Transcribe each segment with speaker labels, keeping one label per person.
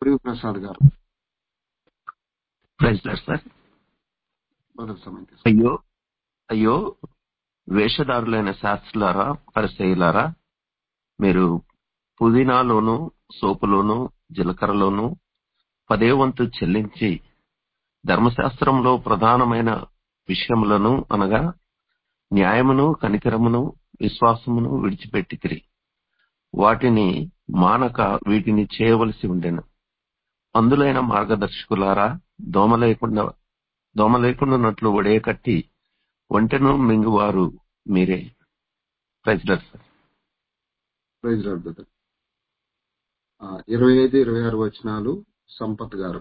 Speaker 1: ప్రియ ప్రసాద్ గారు
Speaker 2: praise Lord sir
Speaker 1: brother సమయం తీసుకోండి.
Speaker 2: అయ్యో అయ్యో వేషధారులైన శాస్త్రులారా పరిచయులారా మీరు పుదీనాలోను సోపులోను జీలకర్రలోను పదే వంతు చెల్లించి ధర్మశాస్త్రంలో ప్రధానమైన విషయములను అనగా న్యాయమును కనికరమును విశ్వాసమును విడిచిపెట్టితిరి వాటిని మానక వీటిని చేయవలసి ఉండెను అందులైన మార్గదర్శకులారా దోమ లేకుండా దోమ లేకుండానట్లు ఒడే కట్టి ఒంటెను మింగువారు మీరే praise Lord sir
Speaker 1: praise Lord brother ఆ, ఇరవై ఐదు ఇరవై ఆరు వచనాలు Sampath garu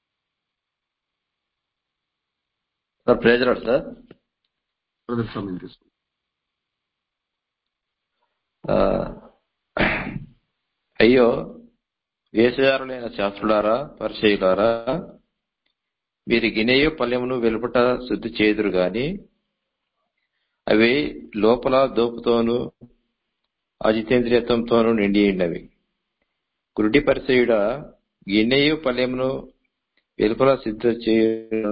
Speaker 3: sir praise Lord sir
Speaker 1: brother సమయం తీసుకోండి
Speaker 3: ఆ, అయ్యో వేషధారులైన శాస్త్రులారా పరిచయులారా వీరి గినేయు పల్లెమును వెలుపట శుద్ధి చేదురు గాని అవి లోపల దోపుతోనూ అజితేంద్రియత్వంతోనూ నిండి ఉన్నవి గురుడి పరిచయుడ గిన్నెయు పల్లెమును వెలుపల సిద్ధ చేయ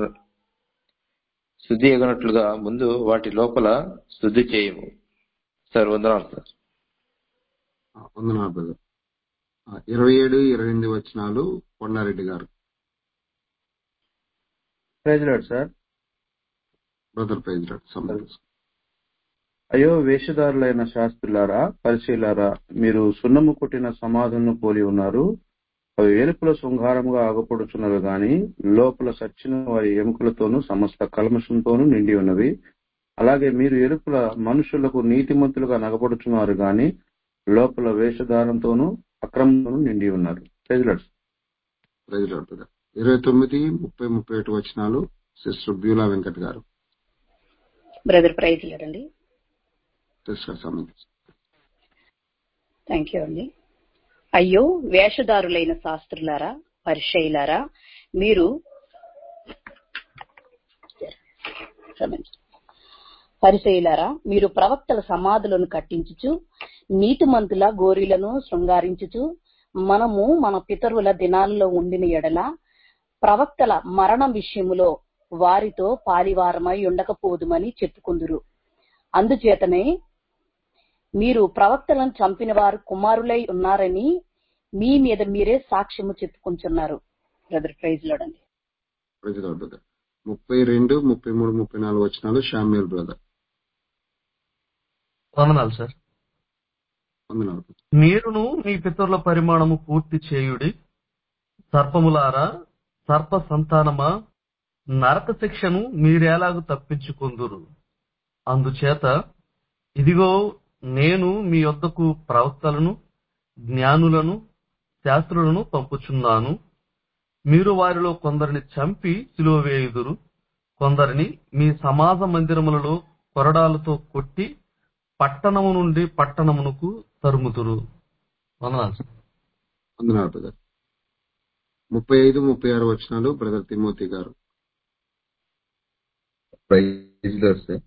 Speaker 3: శుద్ధి ఎగనట్లుగా ముందు వాటి లోపల శుద్ధి చేయము సార్ వందనాలు సార్
Speaker 1: ఆ, వందనాలు బ్రదర్ ఆ, ఇరవై ఏడు ఇరవై ఎనిమిది వచనాలు Kondareddy garu
Speaker 4: praise Lord sir
Speaker 1: brother praise Lord సమయం తీసుకోండి.
Speaker 4: అయ్యో వేషధారులైన శాస్త్రులారా పరిశీలారా మీరు సున్నము కొట్టిన సమాధులను పోలి ఉన్నారు అవి వెలుపుల శృంగారముగా ఆగపడుచున్నవి గాని లోపల సచ్చిన వారి ఎముకలతోనూ సమస్త కల్మషంతోనూ నిండి ఉన్నవి అలాగే మీరు ఎలుపుల మనుషులకు నీతిమంతులుగా నగపడుచున్నారు గాని లోపల వేషధారంతోనూ అక్రమంతోనూ నిండి ఉన్నారు praise Lord
Speaker 1: praise Lord brother ఇరవై తొమ్మిది ముప్పై ముప్పై ఒకటి వచనాలు sister Beulah Venkat garu
Speaker 5: brother praise లేదండి
Speaker 1: సిస్టర్ సమయం తీసుకోండి.
Speaker 5: థ్యాంక్ యూ అండి అయ్యో వేషధారులైన శాస్త్రులారా పరిచయులారా మీరు పరిచయులారా మీరు ప్రవక్తల సమాధులను కట్టించుచు నీతిమంతుల గోరీలను శృంగారించుచు మనము మన పితరుల దినాలలో ఉండిన ఎడల ప్రవక్తల మరణం విషయములో వారితో పాలివారమై ఉండకపోదుమని చెప్పుకుందురు అందుచేతనే మీరు ప్రవక్తలను చంపిన వారు కుమారులై ఉన్నారని మీ మీద మీరే సాక్ష్యము చెప్పుకుంటున్నారు బ్రదర్ ప్రైజ్ లోడండి
Speaker 1: ప్రైజ్ లార్డ్ బ్రదర్ ముప్పై రెండు ముప్పై మూడు ముప్పై నాలుగు వచనాలు షామ్యూల్ బ్రదర్
Speaker 6: వందనాలు సార్
Speaker 1: వందనాలు brother.
Speaker 6: మీరును మీ పితరుల పరిమాణము పూర్తి చేయుడి సర్పములారా సర్ప సంతానమా నరక శిక్షను మీరెలాగు తప్పించుకుందురు అందుచేత ఇదిగో నేను మీ యొద్దకు ప్రవక్తలను జ్ఞానులను శాస్త్రులను పంపుచున్నాను మీరు వారిలో కొందరిని చంపి సిలువ వేయుదురు కొందరిని మీ సమాజ మందిరములలో కొరడాలతో కొట్టి పట్టణము నుండి పట్టణమునకు తరుముదురు వందనాలు సార్.
Speaker 1: వందనాలు బ్రదర్ ముప్పై ఐదు ముప్పై ఆరు వచనాలు brother Timothy garu
Speaker 7: praise Lord sir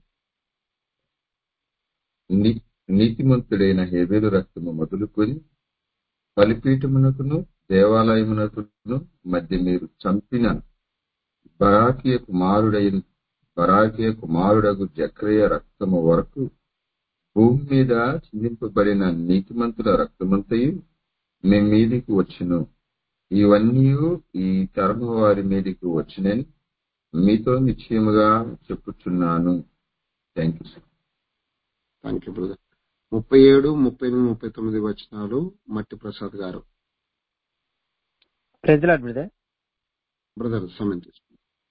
Speaker 7: నీ- నీతిమంతుడైన హేబేలు రక్తము మొదలుకొని బలిపీఠమునకును దేవాలయమునకును మధ్య మీరు చంపిన బరాకియ కుమారుడైన బరాకియ కుమారుడగు జక్రయ రక్తము వరకు భూమి మీద చిందింపబడిన నీతిమంతుల రక్తమంతయు మీ మీదికి వచ్చును ఇవన్నీ ఈ తరము వారి మీదికి వచ్చినని మీతో నిశ్చయముగా చెప్పుచున్నాను thank you sir
Speaker 1: thank you brother ముప్పై ఏడు ముప్పై ఎనిమిది ముప్పై తొమ్మిది వచనాలు మట్టి ప్రసాద్ గారు
Speaker 8: ప్రజలాడు బ్రదర్
Speaker 1: బ్రదర్ సమయం తీసుకోండి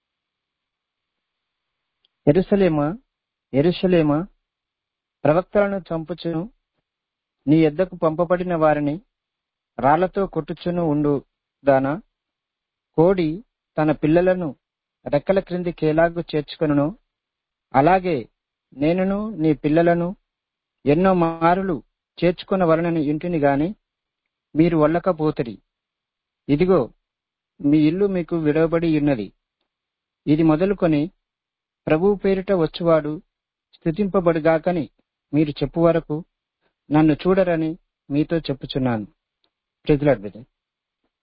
Speaker 8: ఎరుసలేమా ఎరుసలేమా ప్రవక్తలను చంపుచును నీ యొద్దకు పంపబడిన వారిని రాళ్లతో కొట్టుచును ఉండు దానా కోడి తన పిల్లలను రెక్కల క్రిందికి ఎలాగూ చేర్చుకొనును అలాగే నేనును నీ పిల్లలను ఎన్నో మారులు చేర్చుకున్న వలనని ఇంటిని గాని మీరు వల్లకపోతరి ఇదిగో మీ ఇల్లు మీకు విడవబడి ఉన్నది ఇది మొదలుకొని ప్రభువు పేరిట వచ్చువాడు స్థుతింపబడుగాకని మీరు చెప్పు వరకు నన్ను చూడరని మీతో చెప్పుచున్నాను praise Lord brother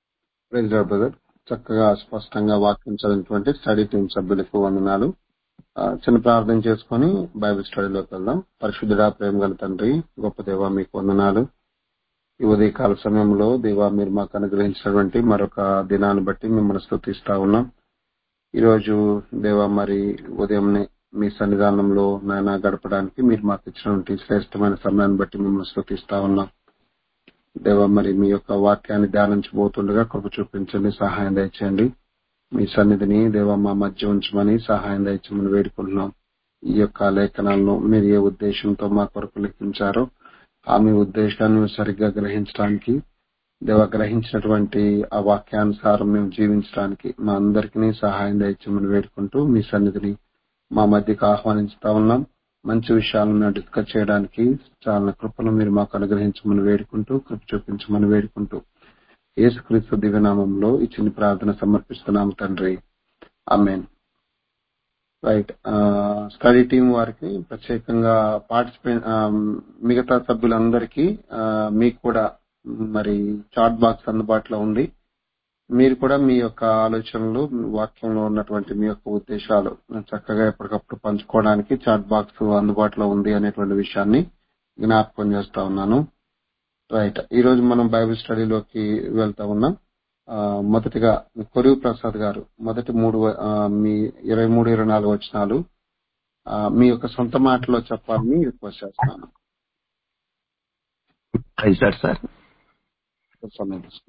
Speaker 1: praise Lord brother చక్కగా స్పష్టంగా వాక్యం చదివినటువంటి స్టడీ టీం సభ్యులకు వందనాలు ఆ, చిన్న ప్రార్థన చేసుకొని బైబిల్ స్టడీలోకి వెళ్దాం పరిశుద్ధుడా ప్రేమ గల తండ్రి గొప్ప దేవ మీకు వందనాలు ఈ ఉదయకాల సమయంలో దేవా మీరు మాకు అనుగ్రహించినటువంటి మరొక దినాన్ని బట్టి మిమ్మల్ని స్థుతిస్తా ఉన్నాం ఈ రోజు దేవా మరి ఉదయం మీ సన్నిధానంలో నాయన గడపడానికి మీరు మాకు ఇచ్చినటువంటి శ్రేష్టమైన సమయాన్ని బట్టి మిమ్మల్ని స్థుతిస్తా ఉన్నాం దేవ మరి మీ యొక్క వాక్యాన్ని ధ్యానించబోతుండగా కృప చూపించండి సహాయం దయచేయండి మీ సన్నిధిని దేవ మా మధ్య ఉంచమని సహాయం దయచమని వేడుకుంటున్నాం ఈ యొక్క లేఖనాలను మీరు ఏ ఉద్దేశంతో మా కొరకు లెక్కించారో ఆ మీ ఉద్దేశాన్ని సరిగ్గా గ్రహించడానికి దేవ గ్రహించినటువంటి ఆ వాక్యానుసారం మేము జీవించడానికి మా అందరికీ సహాయం దయచమని వేడుకుంటూ మీ సన్నిధిని మా మధ్యకు ఆహ్వానించుతా ఉన్నాం మంచి విషయాలను మేము డిస్కస్ చేయడానికి చాలా కృపను మీరు మాకు అనుగ్రహించమని వేడుకుంటూ కృప చూపించమని వేడుకుంటూ యేసుక్రీస్తు దివ్యనామంలో ఈ చిన్న ప్రార్థన సమర్పిస్తున్నాము తండ్రి ఆమెన్ రైట్ స్టడీ టీం వారికి ప్రత్యేకంగా పార్టిసిపేట్ మిగతా సభ్యులందరికీ ఆ, మీకు కూడా మరి చాట్ బాక్స్ అందుబాటులో ఉంది మీరు కూడా మీ యొక్క ఆలోచనలు వాక్యంలో ఉన్నటువంటి మీ యొక్క ఉద్దేశాలు చక్కగా ఎప్పటికప్పుడు పంచుకోవడానికి చాట్ బాక్స్ అందుబాటులో ఉంది అనేటువంటి విషయాన్ని జ్ఞాపకం చేస్తా ఉన్నాను రైట్ ఈ రోజు మనం బైబిల్ స్టడీలోకి వెళ్తా ఉన్నాం ఆ, మొదటిగా కొరివి ప్రసాద్ గారు మొదటి మూడు ఆ, మీ ఇరవై మూడు ఇరవై నాలుగు వచనాలు ఆ, మీ యొక్క సొంత మాటలో చెప్పాలని రిక్వెస్ట్ చేస్తున్నాను
Speaker 2: ప్రైజ్ లార్డ్ సార్
Speaker 1: సమయం తీసుకుంటాను.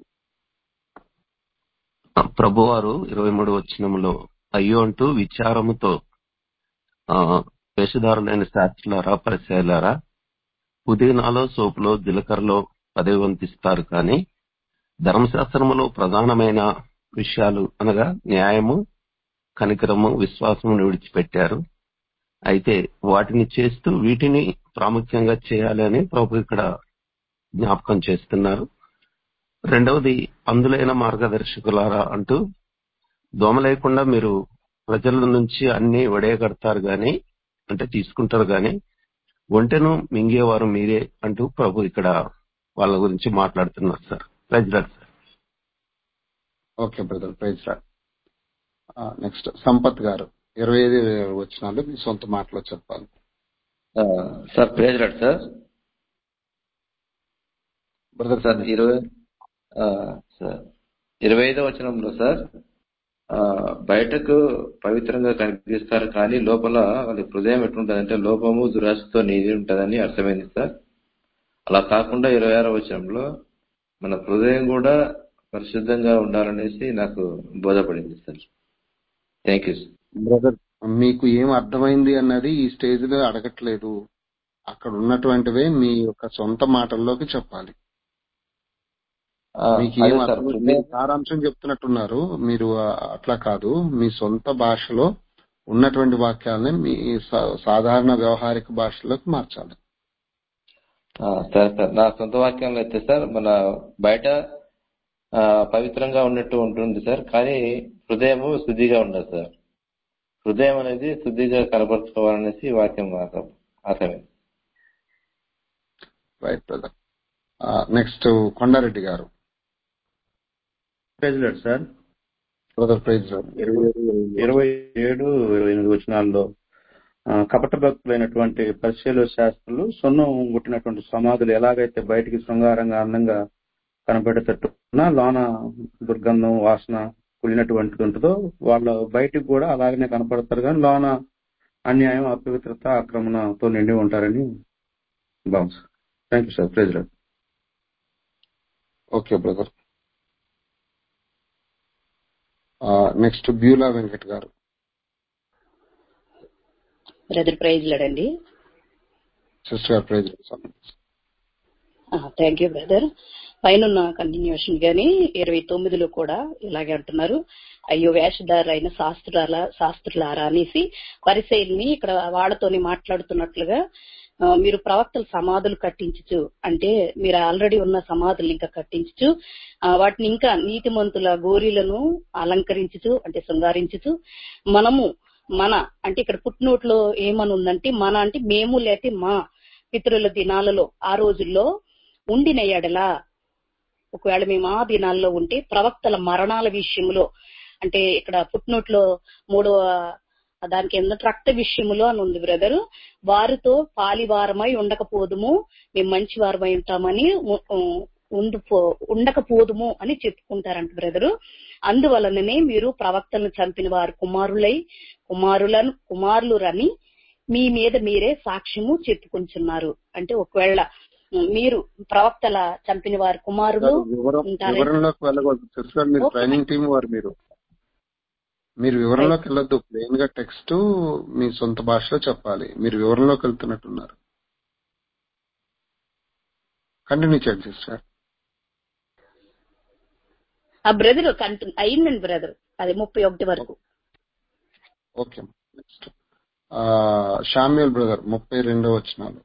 Speaker 2: ప్రభువారు ఇరవై మూడు వచ్చినములో అయ్యో అంటూ విచారముతో ఆ, వేషధారులైన శాస్త్రులారా పరిచయాలారా పుదీనాలో సోపులో జీలకర్రలో పదవి వంతిస్తారు కానీ ధర్మశాస్త్రములో ప్రధానమైన విషయాలు అనగా న్యాయము కనికరము విశ్వాసము విడిచిపెట్టారు అయితే వాటిని చేస్తూ వీటిని ప్రాముఖ్యంగా చేయాలి అని ప్రభు ఇక్కడ జ్ఞాపకం చేస్తున్నారు రెండవది అందులైన మార్గదర్శకులారా అంటూ దోమ లేకుండా మీరు ప్రజల నుంచి అన్ని వడేయగడతారు గాని అంటే తీసుకుంటారు గాని ఒంటెను మింగేవారు మీరే అంటూ ప్రభు ఇక్కడ వాళ్ళ గురించి మాట్లాడుతున్నారు సార్ ప్రజలకు sir
Speaker 1: okay brother praise Lord next Sampath garu ఇరవై ఐదు ఇరవై ఆరు వచనాలు మీ సొంత మాటలో చెప్పాలి
Speaker 3: ఆ, sir praise Lord sir
Speaker 1: brother
Speaker 3: sir ఇరవై ఆ, సార్ ఇరవై ఐదో వచనంలో సార్ ఆ, బయటకు పవిత్రంగా కనిపిస్తారు కానీ లోపల వాళ్ళ హృదయం ఎట్లుంటదంటే లోపము దురాశతో నీది ఉంటదని అర్థమైంది సార్ అలా కాకుండా ఇరవై ఆరో వచనంలో మన హృదయం కూడా పరిశుద్ధంగా ఉండాలనేసి నాకు బోధపడింది sir thank you sir
Speaker 1: brother మీకు ఏం అర్థమైంది అన్నది ఈ స్టేజ్ లో అడగట్లేదు అక్కడ ఉన్నటువంటివే మీ యొక్క సొంత మాటల్లోకి చెప్పాలి
Speaker 3: ఆ,
Speaker 1: మీకు
Speaker 3: అదే
Speaker 1: ఏం
Speaker 3: సార్
Speaker 1: అర్థం
Speaker 3: హృదయం
Speaker 1: మీరు సారాంశం చెప్తున్నట్టున్నారు మీరు ఆ, అట్లా కాదు మీ సొంత భాషలో ఉన్నటువంటి వాక్యాలని మీ సా- సాధారణ వ్యవహారిక భాషలోకి మార్చాలి
Speaker 3: ఆ, సరే సార్ నా సొంత వాక్యంలో అయితే సార్ మన బయట ఆ, పవిత్రంగా ఉన్నట్టు ఉంటుంది సార్ కానీ హృదయము శుద్ధిగా ఉండదు సార్ హృదయం అనేది శుద్ధిగా కనపరుచుకోవాలనేసి ఈ వాక్యం నాకు అర్థమైంది
Speaker 1: రైట్ బ్రదర్ నెక్స్ట్ కొండారెడ్డి గారు
Speaker 4: ప్రెసిడెంట్ సార్
Speaker 1: బ్రదర్ ప్రైజ్
Speaker 4: ఇరవై ఇరవై ఏడు ఇరవై ఎనిమిది వచనాల్లో ఆ, కపట భక్తులైనటువంటి పరిశీల శాస్త్రులు సున్నం గుట్టినటువంటి సమాధులు ఎలాగైతే బయటికి శృంగారంగా అందంగా కనబడేటట్టున లోన దుర్గంధం వాసన కుళ్ళినటువంటిది ఉంటుందో వాళ్ళ బయటికి కూడా అలాగనే కనపడతారు కానీ లోన అన్యాయం అపవిత్రత ఆక్రమణతో నిండి ఉంటారని బాగుంది sir thank you sir president
Speaker 1: okay brother next Beulah Venkat garu
Speaker 5: brother praise లేడండి
Speaker 1: sister garu praise
Speaker 5: thank you brother పైన కంటిన్యూషన్ గాని ఇరవై తొమ్మిదిలో కూడా ఇలాగే అంటున్నారు అయ్యో వేషధారు అయిన శాస్త్రాల శాస్త్రులారా అనేసి పరిశైలిని ఇక్కడ వాళ్ళతోని మాట్లాడుతున్నట్లుగా ఆ, మీరు ప్రవక్తల సమాధులు కట్టించచ్చు అంటే మీరు ఆల్రెడీ ఉన్న సమాధులు ఇంకా కట్టించచ్చు ఆ, వాటిని ఇంకా నీతిమంతుల గోరీలను అలంకరించుచు అంటే శృంగారించుచు మనము మన అంటే ఇక్కడ పుట్టినోట్లో ఏమని ఉందంటే మన అంటే మేము లేకపోతే మా పితరుల దినాలలో ఆ రోజుల్లో ఉండిన ఎడల ఒకవేళ మేము ఆ దినాల్లో ఉంటే ప్రవక్తల మరణాల విషయంలో అంటే ఇక్కడ ఫుట్ లో మూడవ దానికి కింద రక్త విషయములో అని ఉంది బ్రదర్ వారితో పాలివారమై ఉండకపోదుము మేము మంచి వారమై ఉంటామని ఉ- ఉ- ఉండిపో ఉండకపోదుము అని చెప్పుకుంటారంట బ్రదరు అందువలననే మీరు ప్రవక్తలను చంపిన వారు కుమారులై కుమారులను కుమారులురని మీ మీద మీరే సాక్ష్యము చెప్పుకుంటున్నారు అంటే ఒకవేళ మీరు ప్రవక్తల చంపిన వారి కుమారులు
Speaker 1: వివరం
Speaker 5: ఉంటారే
Speaker 1: వివరంలోకి వెళ్ళకూడదు సిస్టర్ మీరు
Speaker 5: ఓకే
Speaker 1: ట్రైనింగ్ టీం వారు మీరు మీరు వివరంలోకి వెళ్ళొద్దు ప్లెయిన్ గా టెక్స్ట్ మీ సొంత భాషలో చెప్పాలి మీరు వివరంలోకి వెళ్తున్నట్టున్నారు కంటిన్యూ చేయండి సిస్టర్
Speaker 5: ఆ బ్రదర్ కంటిన్యూ అయిందండి బ్రదర్ అది ముప్పై ఒకటి వరకు
Speaker 1: ఓకే నెక్స్ట్ షామ్యుల్ బ్రదర్ ముప్పై రెండో వచ్చినాలు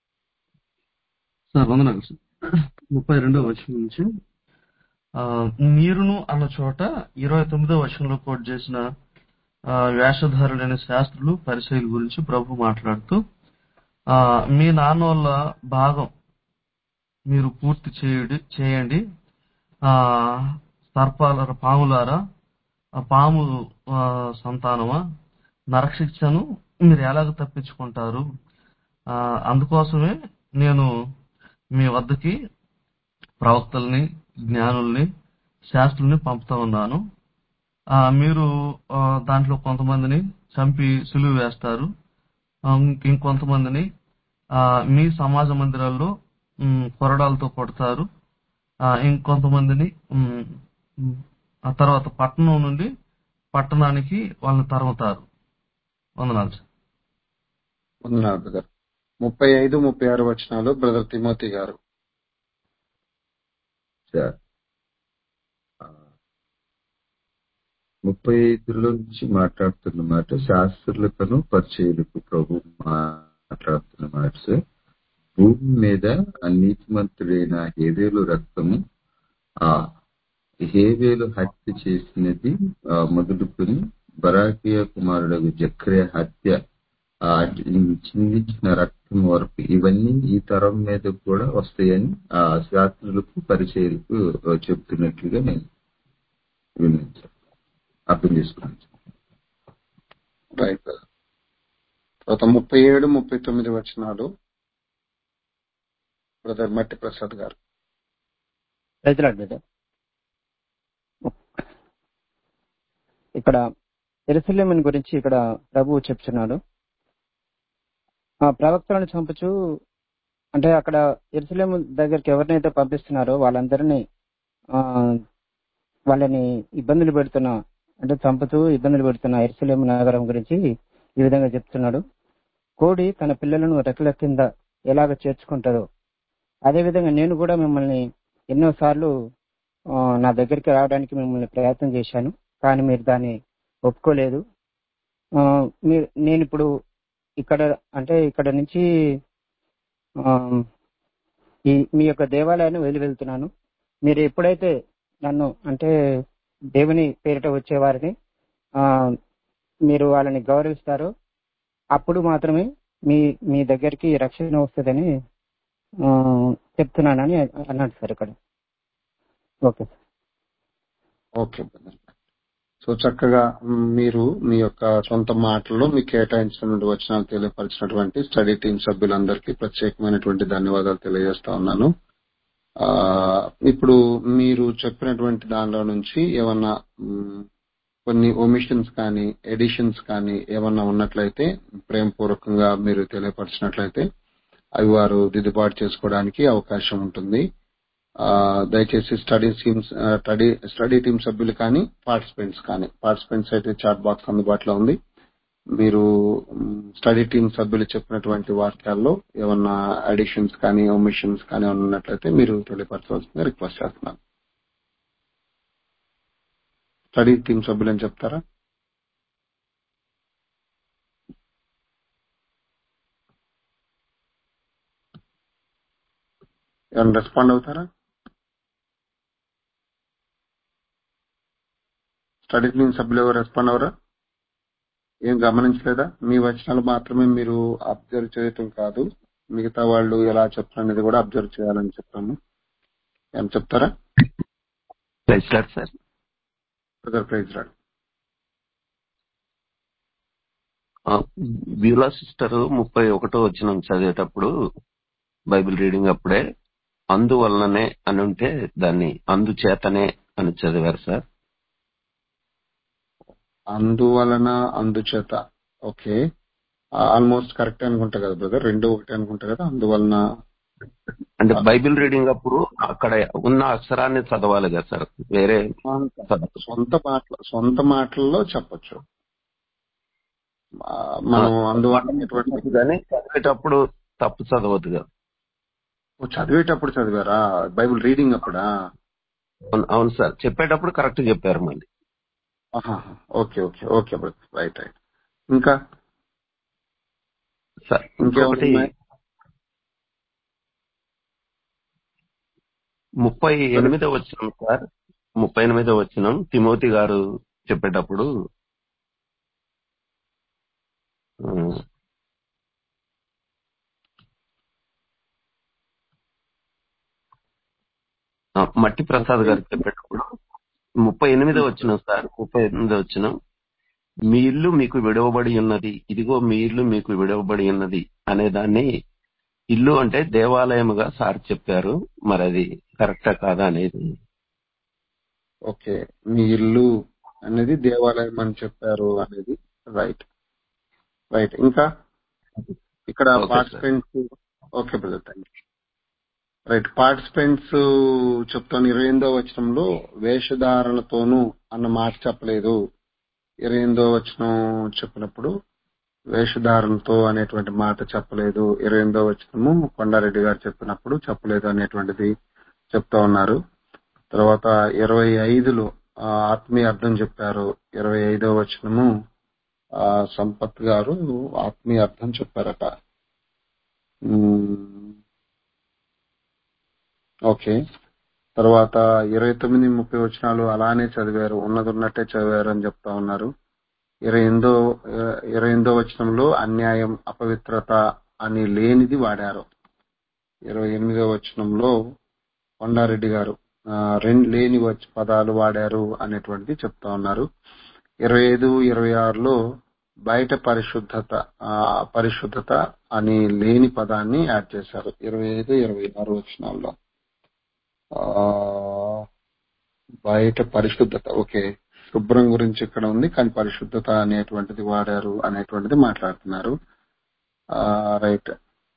Speaker 6: సార్ వందనాలు సార్ ముప్పై రెండో వచనం నుంచి ఆ, మీరును అన్న చోట ఇరవై తొమ్మిదో వచనంలో కోట్ చేసిన ఆ, వేషధారులైన శాస్త్రులు పరిశైల గురించి ప్రభు మాట్లాడుతూ ఆ, మీ నాన్న వాళ్ళ భాగం మీరు పూర్తి చేయుడి చేయండి ఆ సర్పాల పాములారా ఆ పాము ఆ, సంతానమా నరశిక్షను మీరు ఎలాగ తప్పించుకుంటారు ఆ, అందుకోసమే నేను మీ వద్దకి ప్రవక్తల్ని జ్ఞానుల్ని శాస్త్రుల్ని పంపుతా ఉన్నాను ఆ, మీరు ఆ, దాంట్లో కొంతమందిని చంపి సులువు వేస్తారు ఆ, ఇంక- ఇంకొంతమందిని ఆ, మీ సమాజ మందిరాల్లో ఉమ్, కొరడాలతో కొడతారు ఆ, ఇంకొంతమందిని ఉమ్, ఉమ్, ఆ తర్వాత పట్టణం నుండి పట్టణానికి వాళ్ళని తరుముతారు వందనాలు సార్.
Speaker 1: వందనాలు బ్రదర్ ముప్పై ఐదు ముప్పై ఆరు వచనాలు బ్రదర్ తిమోతి గారు
Speaker 7: సార్ ఆ, ముప్పై ఐదులో నుంచి మాట్లాడుతున్న మాట శాస్త్రులకును పరిచయులకు ప్రభు మాట్లాడుతున్న మాట సార్ భూమి మీద నీతిమంతుడైన హేవేలు రక్తము ఆ హేవేలు హత్య చేసినది ఆ, మొదలుకొని బరాకియ కుమారుడు జక్రియ హత్య ఆ చిందించిన రక్తం వరకు ఇవన్నీ ఈ తరం మీద కూడా వస్తాయని ఆ శాస్త్రులకు పరిచయులకు చెప్తున్నట్లుగా నేను విన్నాను అర్థం చేసుకున్నాను
Speaker 1: రైట్ బ్రదర్ తర్వాత ముప్పై ఏడు ముప్పై తొమ్మిది వచనాలు బ్రదర్ మట్టి ప్రసాద్ గారు
Speaker 8: రైతులాడు బ్రదర్ ఇక్కడ ఎరుసలేమన్ గురించి ఇక్కడ ప్రభువు చెప్తున్నాడు ఆ ప్రవక్తలను చంపుచు అంటే అక్కడ ఎరుసలేము దగ్గరికి ఎవరినైతే పంపిస్తున్నారో వాళ్ళందరినీ ఆ వాళ్ళని ఇబ్బందులు పెడుతున్న అంటే చంపుతూ ఇబ్బందులు పెడుతున్న ఎరుసలేము నగరం గురించి ఈ విధంగా చెప్తున్నాడు కోడి తన పిల్లలను రెక్కల కింద ఎలాగ చేర్చుకుంటుందో అదే విధంగా నేను కూడా మిమ్మల్ని ఎన్నో సార్లు నా దగ్గరికి రావడానికి మిమ్మల్ని ప్రయత్నం చేశాను కానీ మీరు దాన్ని ఒప్పుకోలేదు ఆ, మీరు నేను ఇప్పుడు ఇక్కడ అంటే ఇక్కడ నుంచి ఆ, ఈ మీ యొక్క దేవాలయాన్ని వదిలి వెళ్తున్నాను మీరు ఎప్పుడైతే నన్ను అంటే దేవుని పేరిట వచ్చేవారిని ఆ, మీరు వాళ్ళని గౌరవిస్తారో అప్పుడు మాత్రమే మీ మీ దగ్గరికి రక్షణ వస్తుందని ఆ, చెప్తున్నానని అన్నాడు సార్ ఇక్కడ okay sir
Speaker 1: okay brother so చక్కగా మ్, మీరు మీ యొక్క సొంత మాటల్లో మీకు కేటాయించినటువంటి వచనాలు తెలియపరిచినటువంటి స్టడీ టీం సభ్యులందరికీ ప్రత్యేకమైనటువంటి ధన్యవాదాలు తెలియజేస్తా ఉన్నాను ఆ ఇప్పుడు మీరు చెప్పినటువంటి దానిలో నుంచి ఏమన్నా మ్, కొన్ని ఒమిషన్స్ కానీ ఎడిషన్స్ కానీ ఏమన్నా ఉన్నట్లయితే ప్రేమపూర్వకంగా మీరు తెలియపరిచినట్లయితే అవి వారు దిద్దుబాటు చేసుకోవడానికి అవకాశం ఉంటుంది ఆ, దయచేసి study teams study study team సభ్యులు కానీ పార్టిసిపెంట్స్ కానీ పార్టిసిపెంట్స్ అయితే చాట్ బాక్స్ అందుబాటులో ఉంది మీరు మ్, స్టడీ టీమ్ సభ్యులు చెప్పినటువంటి వాక్యాల్లో ఏమన్నా అడిషన్స్ కానీ ఒమిషన్స్ కానీ ఏమన్నా ఉన్నట్లయితే మీరు తెలియపరచవలసిందిగా రిక్వెస్ట్ చేస్తున్నాను స్టడీ టీమ్ సభ్యులు అని చెప్తారా ఏమైనా రెస్పాండ్ అవుతారా స్టడీ టీమ్ సభ్యులు ఎవరు రెస్పాండ్ అవరా ఏం గమనించలేదా మీ వచనాలు మాత్రమే మీరు అబ్జర్వ్ చేయటం కాదు మిగతా వాళ్ళు ఎలా చెప్తారు అనేది కూడా అబ్జర్వ్ చేయాలని చెప్పాము ఏం చెప్తారా
Speaker 2: praise Lord sir
Speaker 1: brother praise Lord
Speaker 2: ఆ, బ్యూలా సిస్టర్ ముప్పై ఒకటో వచ్చిన చదివేటప్పుడు బైబిల్ రీడింగ్ అప్పుడే అందువలననే అని ఉంటే దాన్ని అందుచేతనే అని చదివారు సార్
Speaker 1: అందువలన అందుచేత ఓకే ఆల్మోస్ట్ కరెక్ట్ అనుకుంటా కదా బ్రదర్ రెండు ఒకటి అనుకుంటా కదా అందువలన
Speaker 2: అంటే బైబిల్ రీడింగ్ అప్పుడు అక్కడ ఉన్న అక్షరాన్ని చదవాలి కదా సార్ వేరే చదవ-
Speaker 1: సొంత మాటల సొంత మాటల్లో చెప్పొచ్చు ఆ, మనం అందువలన ఎటువంటి
Speaker 2: కానీ చదివేటప్పుడు తప్పు చదవద్దు కదా
Speaker 1: ఓ, చదివేటప్పుడు చదివారా బైబిల్ రీడింగ్ అప్పుడా
Speaker 2: అవును అవును సార్ చెప్పేటప్పుడు కరెక్ట్ చెప్పారు మళ్ళీ
Speaker 1: ఆహాహా. Okay okay okay brother right right ఇంకా
Speaker 2: సార్
Speaker 1: ఇంకేమైనా
Speaker 2: ఇంకొకటి
Speaker 1: ఉన్నాయా?
Speaker 2: ముప్పై ఎనిమిదో వచ్చిన సార్ ముప్పై ఎనిమిదో వచ్చిన తిమోతి గారు చెప్పేటప్పుడు ఆ, ఆ, మట్టి ప్రసాద్ గారు చెప్పేటప్పుడు ముప్పై ఎనిమిదో వచ్చిన సార్ ముప్పై ఎనిమిదో వచ్చిన మీ ఇల్లు మీకు విడవబడి ఉన్నది ఇదిగో మీ ఇల్లు మీకు విడవబడి ఉన్నది అనే దాన్ని ఇల్లు అంటే దేవాలయముగా సార్ చెప్పారు మరి అది కరెక్టా కాదా అనేది
Speaker 1: ఓకే మీ ఇల్లు అనేది దేవాలయం అని చెప్పారు అనేది రైట్ రైట్ ఇంకా ఇక్కడ
Speaker 2: okay sir
Speaker 1: participants okay brother thank you right participants చెప్తాను ఇరవై ఎనిమిదో వచనంలో వేషధారణతోనూ అన్న మాట చెప్పలేదు ఇరవై ఎనిమిదో వచనం చెప్పినప్పుడు వేషధారణతో అనేటువంటి మాట చెప్పలేదు ఇరవై ఎనిమిదో వచనము కొండారెడ్డి గారు చెప్పినప్పుడు చెప్పలేదు అనేటువంటిది చెప్తా ఉన్నారు తర్వాత ఇరవై ఐదులో ఆ, ఆత్మీయ అర్థం చెప్పారు ఇరవై ఐదో వచనము ఆ, సంపత్ గారు ఆత్మీయ అర్థం చెప్పారట ఉమ్, ఓకే తర్వాత ఇరవై తొమ్మిది ముప్పై వచనాలు అలానే చదివారు ఉన్నది ఉన్నట్టే చదివారు అని చెప్తా ఉన్నారు ఇరవై ఎనిమిదో ఇరవై ఎనిమిదో వచనంలో అన్యాయం అపవిత్రత అని లేనిది వాడారు ఇరవై ఎనిమిదో వచనంలో కొండారెడ్డి గారు ఆ, రెండు లేని వచ్చ పదాలు వాడారు అనేటువంటిది చెప్తా ఉన్నారు ఇరవై ఐదు ఇరవై ఆరులో బయట పరిశుద్ధత ఆ, పరిశుద్ధత అని లేని పదాన్ని యాడ్ చేశారు ఇరవై ఐదు ఇరవై ఆరు వచనాల్లో ఆ, బయట పరిశుద్ధత ఓకే శుభ్రం గురించి ఇక్కడ ఉంది కానీ పరిశుద్ధత అనేటువంటిది వాడారు అనేటువంటిది మాట్లాడుతున్నారు ఆ, రైట్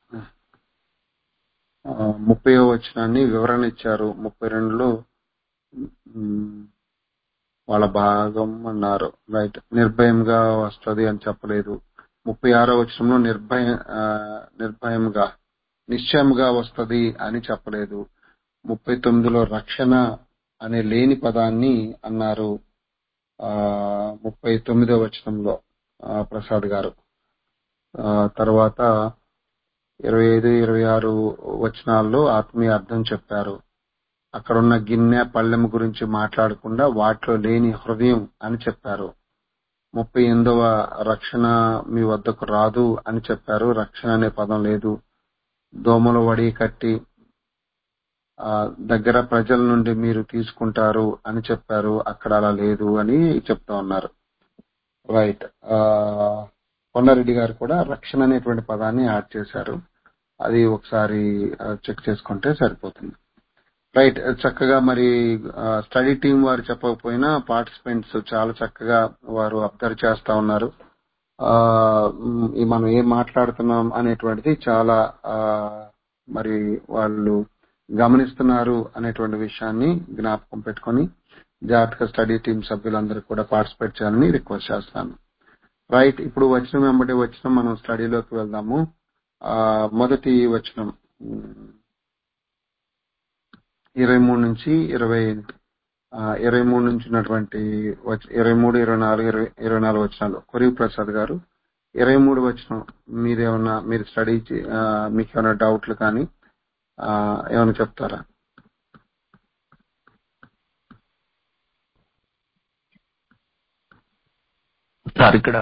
Speaker 1: ఆ, ముప్పై వచనాన్ని వివరణ ఇచ్చారు ముప్పై రెండులో మ్, వాళ్ళ భాగం అన్నారు రైట్ నిర్భయంగా వస్తది అని చెప్పలేదు ముప్పై ఆరో వచనంలో నిర్భయ ఆ, నిర్భయంగా నిశ్చయంగా వస్తది అని చెప్పలేదు ముప్పై తొమ్మిదిలో రక్షణ అనే లేని పదాన్ని అన్నారు ఆ ముప్పై తొమ్మిదో వచనంలో ఆ, ప్రసాద్ గారు ఆ, తర్వాత ఇరవై ఐదు ఇరవై ఆరు వచనాల్లో ఆత్మీయ అర్థం చెప్పారు అక్కడ ఉన్న గిన్నె పళ్ళెం గురించి మాట్లాడకుండా వాటిలో లేని హృదయం అని చెప్పారు ముప్పై ఎనిమిదవ రక్షణ మీ వద్దకు రాదు అని చెప్పారు రక్షణ అనే పదం లేదు దోమల వడి కట్టి ఆ, దగ్గర ప్రజల నుండి మీరు తీసుకుంటారు అని చెప్పారు అక్కడ అలా లేదు అని చెప్తా ఉన్నారు రైట్ ఆ, కొండారెడ్డి గారు కూడా రక్షణ అనేటువంటి పదాన్ని యాడ్ చేశారు అది ఒకసారి ఆ, చెక్ చేసుకుంటే సరిపోతుంది రైట్ చక్కగా మరి స్టడీ టీం వారు చెప్పకపోయినా పార్టిసిపెంట్స్ చాలా చక్కగా వారు అబ్జర్వ్ చేస్తా ఉన్నారు ఆ మ్, ఈ మనం ఏం మాట్లాడుతున్నాం అనేటువంటిది చాలా ఆ మరి వాళ్ళు గమనిస్తున్నారు అనేటువంటి విషయాన్ని జ్ఞాపకం పెట్టుకొని జాగ్రత్తగా స్టడీ టీం సభ్యులందరూ కూడా పార్టిసిపేట్ చేయాలని రిక్వెస్ట్ చేస్తాను రైట్ ఇప్పుడు వచనం వెంబడి వచనం మనం స్టడీలోకి వెళ్దాము ఆ మొదటి వచనం మ్, ఇరవై మూడు నుంచి ఇరవై ఆ, ఇరవై మూడు నుంచి ఉన్నటువంటి వచ- ఇరవై మూడు ఇరవై నాలుగు ఇరవై ఇరవై నాలుగు వచనాలు కొరివి ప్రసాద్ గారు ఇరవై మూడు వచనం మీరేమన్నా మీరు స్టడీ చే- ఆ, మీకు ఏమైనా డౌట్లు కానీ ఆ, ఏమైనా చెప్తారా
Speaker 2: సార్ ఇక్కడ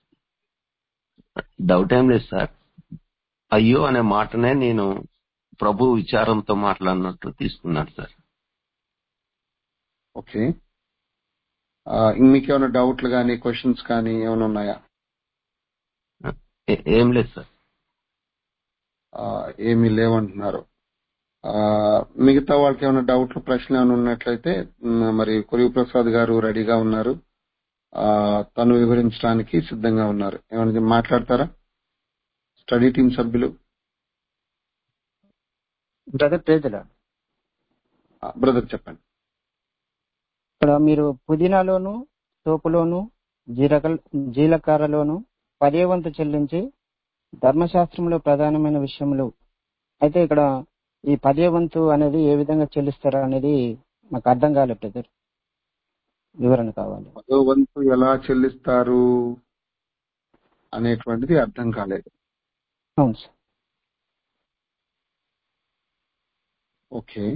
Speaker 2: డౌట్ ఏం లేదు సార్ అయ్యో అనే మాటనే నేను ప్రభు విచారంతో మాట్లాడినట్టు తీసుకున్నాను సార్
Speaker 1: ఓకే ఆ, మీకు ఏమైనా డౌట్లు కానీ క్వశ్చన్స్ కానీ ఏమైనా ఉన్నాయా
Speaker 2: ఏ- ఏం లేదు సార్
Speaker 1: ఆ, ఏమీ లేవంటున్నారు ఆ, మిగతా వాళ్ళకి ఏమైనా డౌట్లు ప్రశ్నలు ఏమైనా ఉన్నట్లయితే మ్, మరి కొరివి ప్రసాద్ గారు రెడీగా ఉన్నారు ఆ, తను వివరించడానికి సిద్ధంగా ఉన్నారు ఏమైనా మాట్లాడతారా స్టడీ టీం సభ్యులు
Speaker 8: బ్రదర్ ప్రేజలా
Speaker 1: బ్రదర్ చెప్పండి
Speaker 8: ఇక్కడ మీరు పుదీనాలోను సోపులోను జీలక జీలకర్రలోను పదే వంతు చెల్లించి ధర్మశాస్త్రంలో ప్రధానమైన విషయములు అయితే ఇక్కడ ఈ పదే వంతు అనేది ఏ విధంగా చెల్లిస్తారా అనేది మాకు అర్థం కాలేదు బ్రదర్ వివరణ కావాలి
Speaker 1: పదో వంతు ఎలా చెల్లిస్తారు అనేటువంటిది అర్థం కాలేదు
Speaker 8: అవును సార్
Speaker 1: ఓకే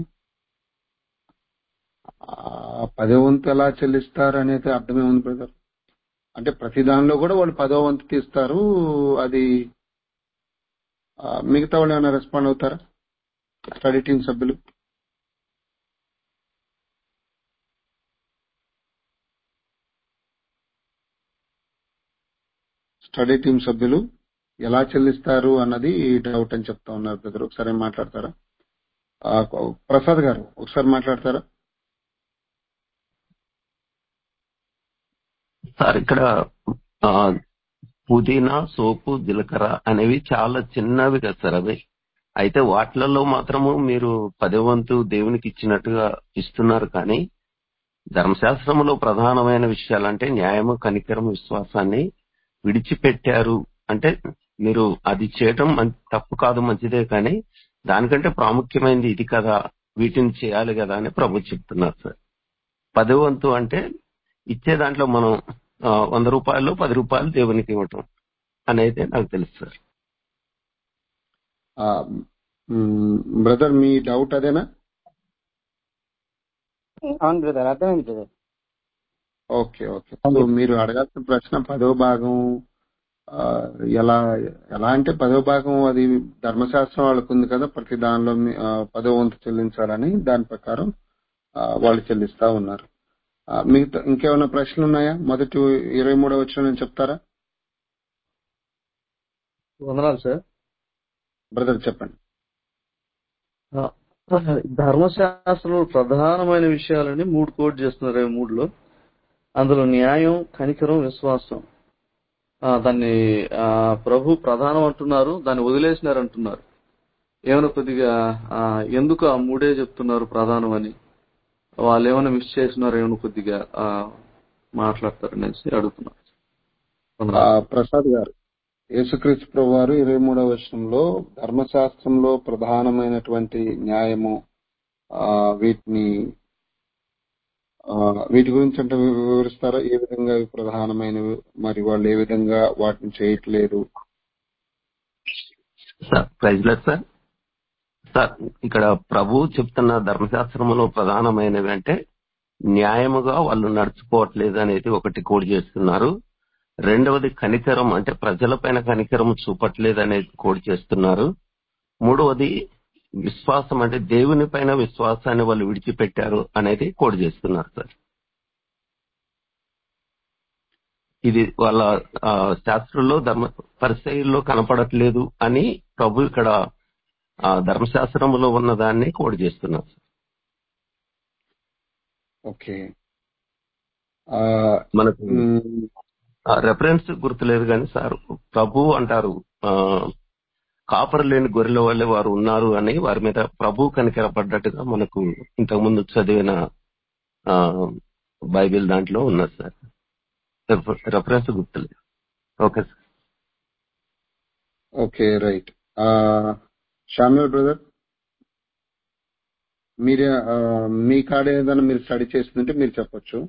Speaker 1: ఆ పదో వంతు ఎలా చెల్లిస్తారు అనేది అర్థమే ఉంది బ్రదర్ అంటే ప్రతి దానిలో కూడా వాళ్ళు పదో వంతు తీస్తారు అది ఆ, మిగతా వాళ్ళు ఏమైనా రెస్పాండ్ అవుతారా స్టడీ టీం సభ్యులు స్టడీ టీం సభ్యులు ఎలా చెల్లిస్తారు అన్నది డౌట్ అని చెప్తా ఉన్నారు బ్రదర్ ఒకసారి ఏం మాట్లాడతారా ఆ, ప్రసాద్ గారు ఒకసారి మాట్లాడతారా
Speaker 2: సార్ ఇక్కడ ఆ, పుదీనా సోపు జీలకర్ర అనేవి చాలా చిన్నవి కదా సార్ అవి అయితే వాటిలలో మాత్రము మీరు పదే వంతు దేవునికి ఇచ్చినట్టుగా ఇస్తున్నారు కానీ ధర్మశాస్త్రంలో ప్రధానమైన విషయాలంటే న్యాయము కనికరం విశ్వాసాన్ని విడిచిపెట్టారు అంటే మీరు అది చేయటం మం- తప్పు కాదు మంచిదే కానీ దానికంటే ప్రాముఖ్యమైనది ఇది కదా వీటిని చేయాలి కదా అని ప్రభు చెప్తున్నారు సార్ పదే వంతు అంటే ఇచ్చే దాంట్లో మనం ఆ, వంద రూపాయలు పది రూపాయలు దేవునికి ఇవ్వటం అనేది నాకు తెలుసు సార్
Speaker 1: బ్రదర్ మీ డౌట్ అదేనా
Speaker 8: అవును బ్రదర్ అర్థమైంది బ్రదర్
Speaker 1: ఓకే ఓకే సో మీరు అడగాల్సిన ప్రశ్న పదో భాగం ఆ, ఎలా ఎలా అంటే పదో భాగం అది ధర్మశాస్త్రం వాళ్ళకు ఉంది కదా ప్రతి దానిలో మీ- ఆ, పదో వంతు చెల్లించాలని దాని ప్రకారం ఆ, వాళ్ళు చెల్లిస్తా ఉన్నారు ఆ, మిగతా ఇంకేమైనా ప్రశ్నలు ఉన్నాయా మొదటి ఇరవై మూడో వచ్చిన నేను చెప్తారా
Speaker 6: వందనాలు సార్
Speaker 1: బ్రదర్ చెప్పండి
Speaker 6: ఆ, ధర్మశాస్త్రంలో ప్రధానమైన విషయాలని మూడు కోట్ చేస్తున్నారు ఇరవై మూడులో అందులో న్యాయం కనికరం విశ్వాసం ఆ, దాన్ని ఆ, ప్రభు ప్రధానం అంటున్నారు దాన్ని వదిలేసినారు అంటున్నారు ఏమైనా కొద్దిగా ఆ, ఎందుకు ఆ మూడే చెప్తున్నారు ప్రధానం అని వాళ్ళు ఏమైనా మిస్ చేసినారు ఏమైనా కొద్దిగా ఆ, మాట్లాడతారనేసి అడుగుతున్నారు
Speaker 1: ఆ,
Speaker 6: వందనాలు.
Speaker 1: ప్రసాద్ గారు యేసుక్రీస్తు ప్రభు వారు ఇరవై మూడవ వచనంలో ధర్మశాస్త్రంలో ప్రధానమైనటువంటి న్యాయము ఆ, వీటిని ఆ, వీటి గురించి అంటే వి- వివరిస్తారా ఏ విధంగా ఇవి ప్రధానమైనవి మరి వాళ్ళు ఏ విధంగా వాటిని చేయట్లేదు
Speaker 2: సార్ ప్రైజ్ లేదు సార్ సార్ ఇక్కడ ప్రభు చెప్తున్న ధర్మశాస్త్రంలో ప్రధానమైనవి అంటే న్యాయముగా వాళ్ళు నడుచుకోవట్లేదు అనేది ఒకటి కోడి చేస్తున్నారు రెండవది కనికరం అంటే ప్రజలపైన కనికరం చూపట్లేదు అనేది కోడి చేస్తున్నారు మూడవది విశ్వాసం అంటే దేవుని పైన విశ్వాసాన్ని వాళ్ళు విడిచిపెట్టారు అనేది కోడి చేస్తున్నారు సార్ ఇది వాళ్ళ ఆ, శాస్త్రంలో ధర్మ పరిచయంలో కనపడట్లేదు అని ప్రభు ఇక్కడ ఆ, ధర్మశాస్త్రంలో ఉన్న దాన్ని కోడి చేస్తున్నారు
Speaker 1: ఓకే ఆ,
Speaker 2: మనకు
Speaker 1: మ్,
Speaker 2: రెఫరెన్స్ గుర్తులేదు కానీ సార్ ప్రభు అంటారు ఆ, కాపరు లేని గొర్రెల వల్లే వారు ఉన్నారు అని వారి మీద ప్రభు కనికరపడ్డట్టుగా మనకు ఇంతకుముందు చదివిన ఆ, బైబిల్ దాంట్లో ఉన్నది సార్ రెఫ- రెఫరెన్స్ గుర్తులేదు okay sir
Speaker 1: okay right Samuel brother మీరే ఆ, మీ కాడ ఏదైనా మీరు స్టడీ చేస్తుంటే మీరు చెప్పొచ్చు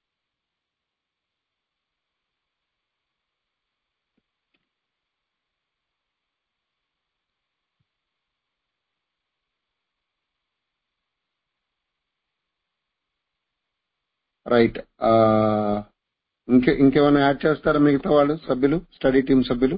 Speaker 1: రైట్ ఆ, ఇంకే ఇంకేమైనా యాడ్ చేస్తారా మిగతా వాళ్ళు సభ్యులు స్టడీ టీం సభ్యులు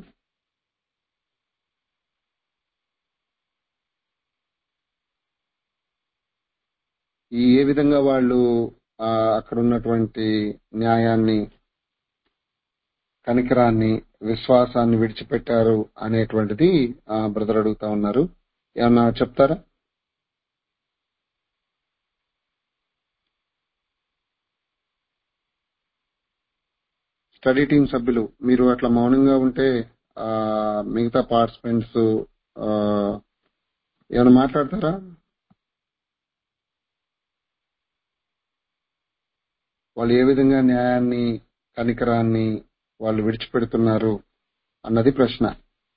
Speaker 1: ఈ ఏ విధంగా వాళ్ళు ఆ, అక్కడ ఉన్నటువంటి న్యాయాన్ని కనికరాన్ని విశ్వాసాన్ని విడిచిపెట్టారు అనేటువంటిది బ్రదర్ అడుగుతా ఉన్నారు ఏమన్నా చెప్తారా స్టడీ టీం సభ్యులు మీరు అట్లా మౌనంగా ఉంటే ఆ మిగతా పార్టిసిపెంట్స్ ఏమైనా మాట్లాడతారా వాళ్ళు ఏ విధంగా న్యాయాన్ని కనికరాన్ని వాళ్ళు విడిచిపెడుతున్నారు అన్నది ప్రశ్న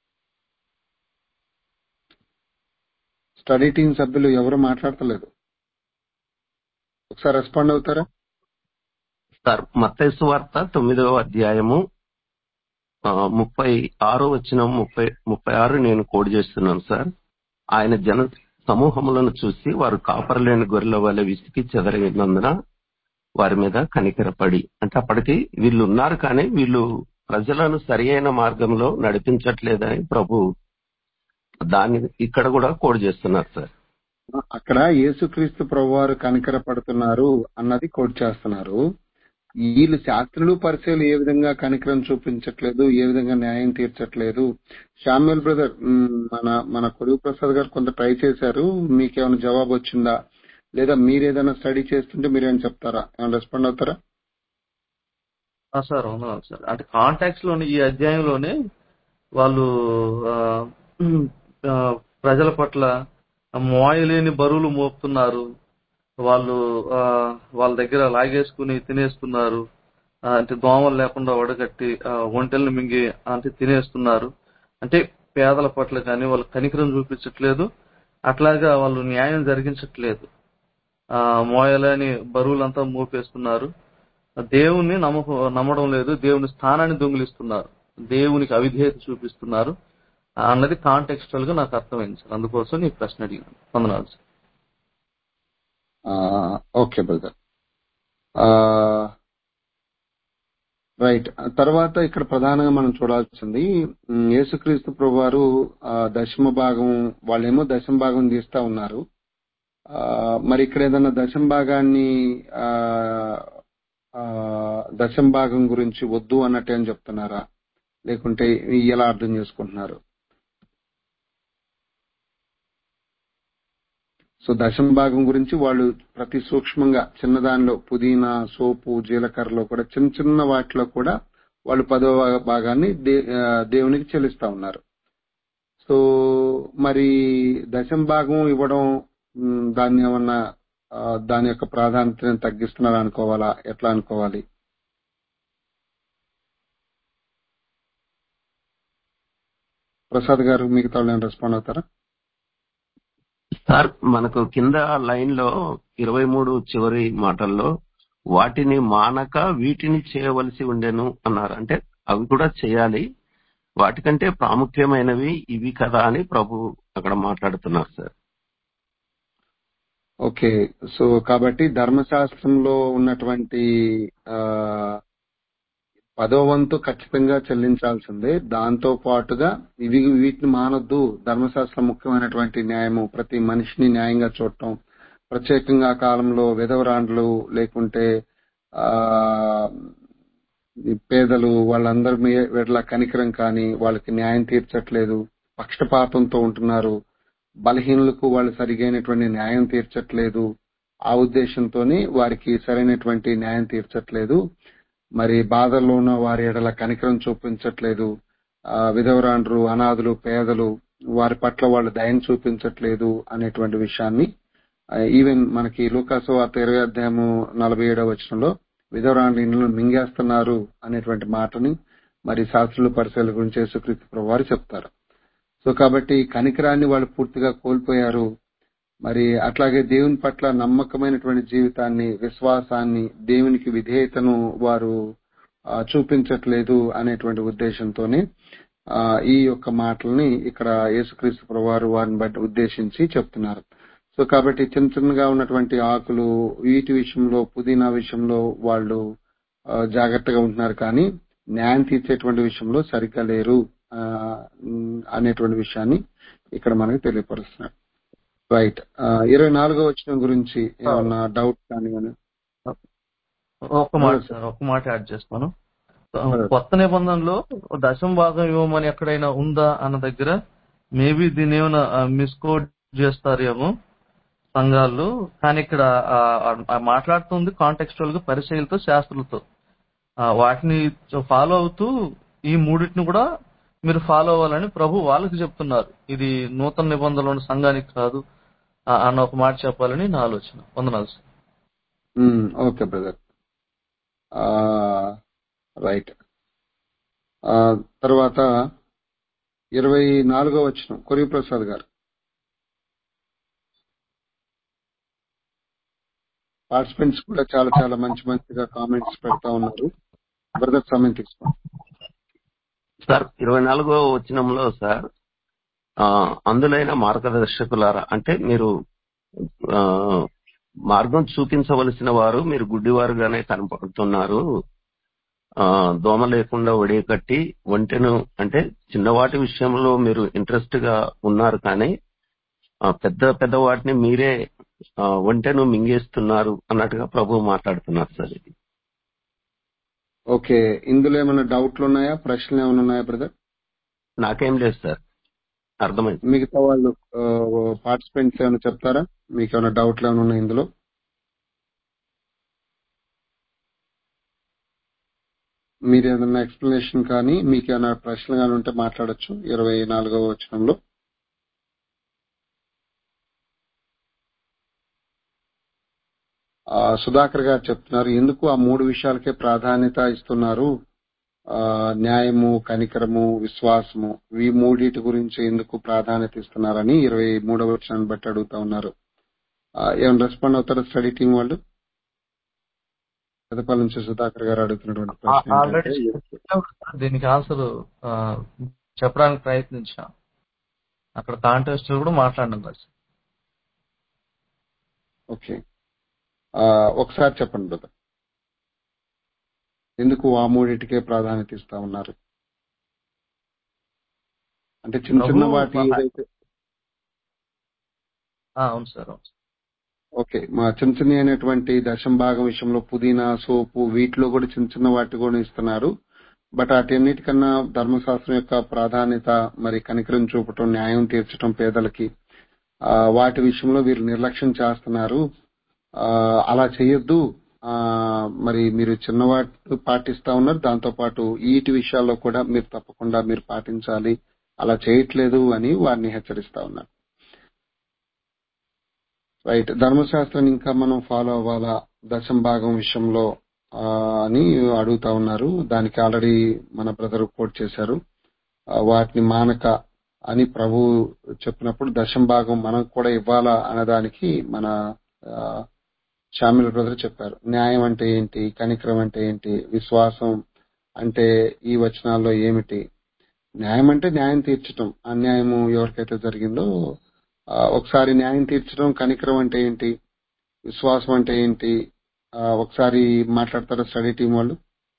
Speaker 1: స్టడీ టీం సభ్యులు ఎవరు మాట్లాడతలేదు ఒకసారి రెస్పాండ్ అవుతారా
Speaker 2: సార్ మత్తయి వార్త తొమ్మిదవ అధ్యాయము ఆ, ముప్పై ఆరో వచ్చిన ముప్పై ముప్పై ఆరు నేను కోడ్ చేస్తున్నాను సార్ ఆయన జన సమూహములను చూసి వారు కాపరలేని గొర్రెల వల్ల విసికి చెదరైనందున వారి మీద కనికరపడి అంటే అప్పటికి వీళ్ళు ఉన్నారు కానీ వీళ్ళు ప్రజలను సరి అయిన మార్గంలో నడిపించట్లేదని ప్రభు దాన్ని ఇక్కడ కూడా కోడ్ చేస్తున్నారు సార్
Speaker 1: అక్కడ యేసుక్రీస్తు ప్రభువారు కనికర పడుతున్నారు అన్నది కోట్ చేస్తున్నారు వీళ్ళు శాస్త్రులు పరిచయాలు ఏ విధంగా కనికరం చూపించట్లేదు ఏ విధంగా న్యాయం తీర్చట్లేదు శామ్యుల్ బ్రదర్ మ్, మన మన కొడుకు ప్రసాద్ గారు కొంత ట్రై చేశారు మీకేమైనా జవాబు వచ్చిందా లేదా మీరు ఏదైనా స్టడీ చేస్తుంటే మీరేమైనా చెప్తారా ఏమైనా రెస్పాండ్ అవుతారా
Speaker 6: ఆ, సార్ అవును అవును సార్ అంటే కాంటాక్ట్స్ లోని ఈ అధ్యాయంలోనే వాళ్ళు ఆ, ఆ, ప్రజల పట్ల మోయలేని బరువులు మోపుతున్నారు వాళ్ళు ఆ, వాళ్ళ దగ్గర లాగేసుకుని తినేస్తున్నారు ఆ, అంటే దోమలు లేకుండా వడగట్టి ఆ, ఒంటెల్ని మింగి అంటే తినేస్తున్నారు అంటే పేదల పట్ల కానీ వాళ్ళు కనికరం చూపించట్లేదు అట్లాగా వాళ్ళు న్యాయం జరిగించట్లేదు ఆ మోయలేని బరువులంతా మోపేస్తున్నారు దేవుణ్ణి నమ్మకం నమ్మడం లేదు దేవుని స్థానాన్ని దొంగిలిస్తున్నారు దేవునికి అవిధేయత చూపిస్తున్నారు అన్నది కాంటెక్స్టువల్ గా నాకు అర్థమైంది సార్ అందుకోసం నీ ప్రశ్న అడిగాను వందనాలు సార్
Speaker 1: ఓకే బ్రదర్ రైట్ తర్వాత ఇక్కడ ప్రధానంగా మనం చూడాల్సింది ఉమ్, యేసుక్రీస్తు ప్రభువారు ఆ, దశమ భాగం వాళ్ళేమో దశమ భాగం తీస్తా ఉన్నారు ఆ, మరి ఇక్కడ ఏదన్నా దశమ భాగాన్ని ఆ, ఆ, దశమ భాగం గురించి వద్దు అన్నట్టు ఏం చెప్తున్నారా లేకుంటే ఎలా అర్థం చేసుకుంటున్నారు సో దశమ భాగం గురించి వాళ్ళు ప్రతి సూక్ష్మంగా చిన్నదానిలో పుదీనా సోపు జీలకర్రలో కూడా చిన్న చిన్న వాటిలో కూడా వాళ్ళు పదవ భాగాన్ని దే- ఆ, దేవునికి చెల్లిస్తా ఉన్నారు సో మరి దశమ భాగం ఇవ్వడం మ్, దాన్ని ఏమన్నా ఆ, దాని యొక్క ప్రాధాన్యతను తగ్గిస్తున్నారు అనుకోవాలా ఎట్లా అనుకోవాలి ప్రసాద్ గారు మిగతా వాళ్ళు ఏమైనా రెస్పాండ్ అవుతారా
Speaker 2: సార్ మనకు కింద లైన్ లో ఇరవై మూడు చివరి మాటల్లో వాటిని మానక వీటిని చేయవలసి ఉండెను అన్నారు అంటే అవి కూడా చేయాలి వాటికంటే ప్రాముఖ్యమైనవి ఇవి కదా అని ప్రభు అక్కడ మాట్లాడుతున్నారు సార్
Speaker 1: ఓకే సో కాబట్టి ధర్మశాస్త్రంలో ఉన్నటువంటి ఆ పదో వంతు ఖచ్చితంగా చెల్లించాల్సిందే దాంతో పాటుగా ఇవి వీటిని మానొద్దు ధర్మశాస్త్రం ముఖ్యమైనటువంటి న్యాయము ప్రతి మనిషిని న్యాయంగా చూడటం ప్రత్యేకంగా ఆ కాలంలో విధవరాండ్లు లేకుంటే ఆ ఈ పేదలు వాళ్ళందరి మీ- వీళ్ళ కనికరం కానీ వాళ్ళకి న్యాయం తీర్చట్లేదు పక్షపాతంతో ఉంటున్నారు బలహీనులకు వాళ్ళు సరిగైనటువంటి న్యాయం తీర్చట్లేదు ఆ ఉద్దేశంతోనే వారికి సరైనటువంటి న్యాయం తీర్చట్లేదు మరి బాధల్లో ఉన్న వారి ఎడల కనికరం చూపించట్లేదు ఆ విధవరాండ్రు అనాథులు పేదలు వారి పట్ల వాళ్ళు దయం చూపించట్లేదు అనేటువంటి విషయాన్ని ఈవెన్ మనకి లూకాసు వార్త ఇరవై అధ్యాయము నలభై ఏడవ వచనంలో విధవరాండ్రు ఇండ్లను మింగేస్తున్నారు అనేటువంటి మాటని మరి శాస్త్రుల పరిశీలన గురించి యేసుక్రీస్తు ప్రభు వారు చెప్తారు సో కాబట్టి కనికరాన్ని వాళ్ళు పూర్తిగా కోల్పోయారు మరి అట్లాగే దేవుని పట్ల నమ్మకమైనటువంటి జీవితాన్ని విశ్వాసాన్ని దేవునికి విధేయతను వారు ఆ, చూపించట్లేదు అనేటువంటి ఉద్దేశంతోనే ఆ, ఈ యొక్క మాటల్ని ఇక్కడ యేసుక్రీస్తు ప్రభువారు వారిని బట్టి ఉద్దేశించి చెప్తున్నారు సో కాబట్టి చిన్న చిన్నగా ఉన్నటువంటి ఆకులు వీటి విషయంలో పుదీనా విషయంలో వాళ్ళు ఆ, జాగ్రత్తగా ఉంటున్నారు కానీ న్యాయం తీర్చేటువంటి విషయంలో సరిగ్గా లేరు ఆ, ఉమ్, అనేటువంటి విషయాన్ని ఇక్కడ మనకు తెలియపరుస్తున్నారు రైట్ ఇరవై నాలుగో వచ్చిన గురించి ఏమన్నా డౌట్ కానీ ఏమన్నా?
Speaker 6: ఒక్క మాట
Speaker 1: బ్రదర్
Speaker 6: సార్ ఒక్క మాట యాడ్ చేస్తాను
Speaker 1: బ్రదర్
Speaker 6: కొత్త నిబంధనలో దశం భాగం ఇవ్వమని ఎక్కడైనా ఉందా అన్న దగ్గర మేబీ దీన్ని ఏమైనా మిస్కోడ్ చేస్తారేమో సంఘాలు కానీ ఇక్కడ ఆ, ఆ మాట్లాడుతుంది కాంటెక్చువల్ గా పరిచయలతో శాస్త్రులతో ఆ, వాటిని ఫాలో అవుతూ ఈ మూడింటిని కూడా మీరు ఫాలో అవ్వాలని ప్రభు వాళ్ళకి చెప్తున్నారు ఇది నూతన నిబంధనలు ఉన్న సంఘానికి కాదు ఆ, అన్న ఒక మాట చెప్పాలని నా ఆలోచన వందనాలు సార్
Speaker 1: ఉమ్, ఓకే బ్రదర్ ఆ, రైట్ ఆ, తర్వాత ఇరవై నాలుగో వచ్చిన కొరి ప్రసాద్ గారు పార్టిసిపెంట్స్ కూడా చాలా చాలా మంచి మంచిగా కామెంట్స్ పెడతా ఉన్నారు బ్రదర్ సమయం తీసుకోండి
Speaker 2: సార్ ఇరవై నాలుగో వచనంలో సార్ ఆ, అందులైన మార్గదర్శకులారా అంటే మీరు ఆ, మార్గం చూపించవలసిన వారు మీరు గుడ్డివారుగానే కనపడుతున్నారు ఆ, దోమ లేకుండా ఒడియ కట్టి ఒంటెను అంటే చిన్నవాటి విషయంలో మీరు ఇంట్రెస్ట్ గా ఉన్నారు కానీ ఆ, పెద్ద పెద్ద వాటిని మీరే ఆ, ఒంటెను మింగేస్తున్నారు అన్నట్టుగా ప్రభు మాట్లాడుతున్నారు సార్ ఇది
Speaker 1: ఓకే ఇందులో ఏమైనా డౌట్లు ఉన్నాయా ప్రశ్నలు ఏమైనా ఉన్నాయా బ్రదర్
Speaker 2: నాకేం లేదు సార్ అర్థమైంది
Speaker 1: మిగతా వాళ్ళు పార్టిసిపెంట్స్ ఏమైనా చెప్తారా మీకు ఏమైనా డౌట్లు ఏమైనా ఉన్నాయి ఇందులో మీరు ఏదైనా ఎక్స్ప్లెనేషన్ కానీ మీకు ఏమైనా ప్రశ్నలు కానీ ఉంటే మాట్లాడొచ్చు ఇరవై నాలుగవ వచనంలో ఆ, సుధాకర్ గారు చెప్తున్నారు ఎందుకు ఆ మూడు విషయాలకే ప్రాధాన్యత ఇస్తున్నారు ఆ, న్యాయము కనికరము విశ్వాసము ఈ మూడిటి గురించి ఎందుకు ప్రాధాన్యత ఇస్తున్నారని ఇరవై మూడవ వచనాన్ని బట్టి అడుగుతా ఉన్నారు ఆ, ఏమైనా రెస్పాండ్ అవుతారా స్టడీ టీం వాళ్ళు పెదపల్లి నుంచి సుధాకర్ గారు అడుగుతున్నటువంటి ప్రశ్న
Speaker 6: ఆల్రెడీ
Speaker 1: ఏంటంటే
Speaker 6: దీనికి ఆన్సర్ చెప్పడానికి ప్రయత్నించా అక్కడ కాంటెస్ట్ కూడా మాట్లాడినాం కదా సార్.
Speaker 1: ఓకే ఆ, ఒకసారి చెప్పండి బ్రదర్ ఎందుకు ఆ మూడిటికే ప్రాధాన్యత ఇస్తా ఉన్నారు అంటే చిన్న చిన్న
Speaker 6: ప్రభు
Speaker 1: వాటి
Speaker 6: మహా-
Speaker 1: ఏదైతే
Speaker 6: ఆ, అవును సార్ అవును సార్.
Speaker 1: ఓకే మా చిన్న చిన్న అయినటువంటి దశం భాగం విషయంలో పుదీనా సోపు వీటిలో కూడా చిన్న చిన్న వాటి కూడా ఇస్తున్నారు బట్ వాటన్నిటికన్నా ధర్మశాస్త్రం యొక్క ప్రాధాన్యత మరి కనికరం చూపటం న్యాయం తీర్చడం పేదలకి ఆ, వాటి విషయంలో వీరు నిర్లక్ష్యం చేస్తున్నారు ఆ, అలా చేయొద్దు ఆ, మరి మీరు చిన్నవాటి పాటిస్తా ఉన్నారు దాంతో పాటు వీటి విషయాల్లో కూడా మీరు తప్పకుండా మీరు పాటించాలి అలా చేయట్లేదు అని వారిని హెచ్చరిస్తా ఉన్నారు రైట్ ధర్మశాస్త్రాన్ని ఇంకా మనం ఫాలో అవ్వాలా దశం భాగం విషయంలో ఆ, అని అడుగుతా ఉన్నారు దానికి ఆల్రెడీ మన బ్రదర్ కోట్ చేశారు ఆ, వాటిని మానక అని ప్రభు చెప్పినప్పుడు దశం భాగం మనం కూడా ఇవ్వాలా అనేదానికి మన ఆ, షామిల్ బ్రదర్ చెప్పారు న్యాయం అంటే ఏంటి కనికరం అంటే ఏంటి విశ్వాసం అంటే ఈ వచనాల్లో ఏమిటి న్యాయం అంటే న్యాయం తీర్చటం అన్యాయము ఎవరికైతే జరిగిందో ఆ, ఒకసారి న్యాయం తీర్చడం కనికరం అంటే ఏంటి విశ్వాసం అంటే ఏంటి ఆ, ఒకసారి మాట్లాడతారా స్టడీ టీం వాళ్ళు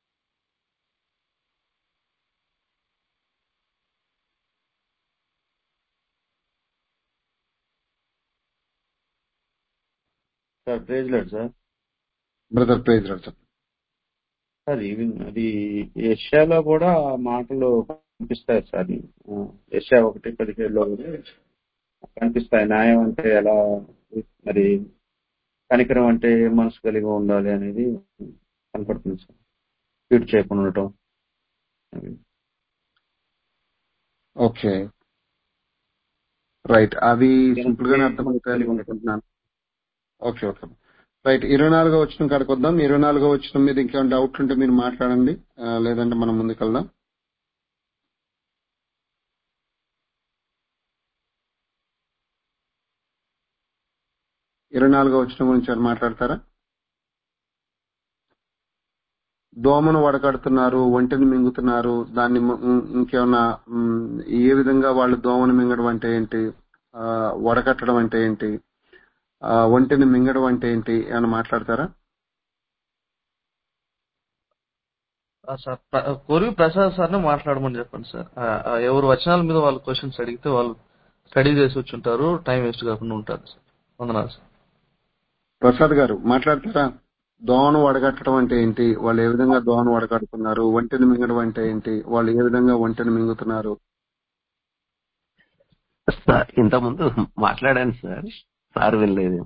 Speaker 4: సార్ ప్రైజ్ లేదు సార్
Speaker 1: బ్రదర్ ప్రైజ్ రాడు చెప్పండి
Speaker 4: సార్ ఇవి అది ఏషియాలో కూడా ఆ మాటలు కనిపిస్తాయి సార్ ఆ, ఏషియా ఒకటి పదిహేడులో కూడా కనిపిస్తాయి న్యాయం అంటే ఎలా మరి కనికరం అంటే ఏ మనసు కలిగి ఉండాలి అనేది కనపడుతుంది సార్ ఫీడ్ చేయకుండా ఉండటం అవి.
Speaker 1: ఓకే రైట్ అవి సింపుల్ గానే
Speaker 4: మనసు
Speaker 1: అర్థమవుతాయని
Speaker 4: కలిగి ఉండటం
Speaker 1: అనుకుంటున్నాను ఓకే ఓకే రైట్ ఇరవై నాలుగో వచ్చిన కాడికి వద్దాం ఇరవై నాలుగో వచ్చిన మీద ఇంకేమైనా డౌట్ ఉంటే మీరు మాట్లాడండి ఆ, లేదంటే మనం ముందుకెళ్దాం ఇరవై నాలుగో వచ్చిన గురించి ఏమైనా మాట్లాడతారా దోమను వడకడుతున్నారు ఒంటిని మింగుతున్నారు దాన్ని ము- ఉం- ఇంకేమన్నా ఉం, ఏ విధంగా వాళ్ళు దోమను మింగడం అంటే ఏంటి ఆ, వడకట్టడం అంటే ఏంటి ఆ, ఒంటిని మింగడం అంటే ఏంటి ఏమైనా మాట్లాడతారా
Speaker 6: ఆ, సార్ ప్ర- కొరివి ప్రసాద్ సార్ని మాట్లాడమని చెప్పండి సార్ ఆ, ఆ, ఎవరు వచనాల మీద వాళ్ళు క్వశ్చన్స్ అడిగితే వాళ్ళు స్టడీ చేసి వచ్చి ఉంటారు టైం వేస్ట్ కాకుండా ఉంటుంది సార్ వందనాలు సార్
Speaker 1: ప్రసాద్ గారు మాట్లాడతారా దోమను వడగట్టడం అంటే ఏంటి వాళ్ళు ఏ విధంగా దోమను వడగడుతున్నారు ఒంటిని మింగడం అంటే ఏంటి వాళ్ళు ఏ విధంగా ఒంటిని మింగుతున్నారు
Speaker 2: సార్ ఇంతకుముందు మాట్లాడాను సార్ సార్ వినలేదు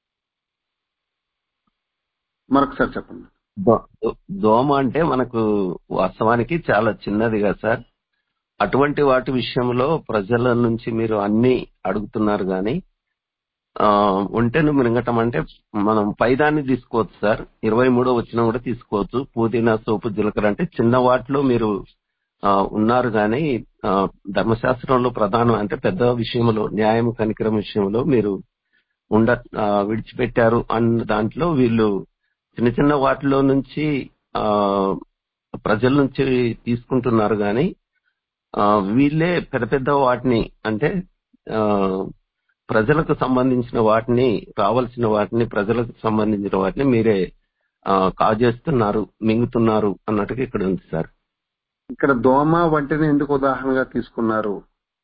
Speaker 1: మరొకసారి చెప్పండి
Speaker 2: దో- దో- దోమ అంటే మనకు వాస్తవానికి చాలా చిన్నది కదా సార్ అటువంటి వాటి విషయంలో ప్రజల నుంచి మీరు అన్ని అడుగుతున్నారు కానీ ఆ, ఒంటెను మినగటం అంటే మనం పైదాన్ని తీసుకోవచ్చు సార్ ఇరవై మూడో వచ్చిన కూడా తీసుకోవచ్చు పుదీనా సోపు జీలకర్ర అంటే చిన్న వాటిలో మీరు ఆ, ఉన్నారు కానీ ఆ, ధర్మశాస్త్రంలో ప్రధానం అంటే పెద్ద విషయంలో న్యాయం కనికరం విషయంలో మీరు ఉండ ఆ, విడిచిపెట్టారు అన్న దాంట్లో వీళ్ళు చిన్న చిన్న వాటిలో నుంచి ఆ ప్రజల నుంచి తీసుకుంటున్నారు కానీ ఆ, వీళ్ళే పెద్ద పెద్ద వాటిని అంటే ఆ, ప్రజలకు సంబంధించిన వాటిని రావాల్సిన వాటిని ప్రజలకు సంబంధించిన వాటిని మీరే ఆ, కాజేస్తున్నారు మింగుతున్నారు అన్నట్టుగా ఇక్కడ ఉంది సార్
Speaker 1: ఇక్కడ దోమ వంటిని ఎందుకు ఉదాహరణగా తీసుకున్నారు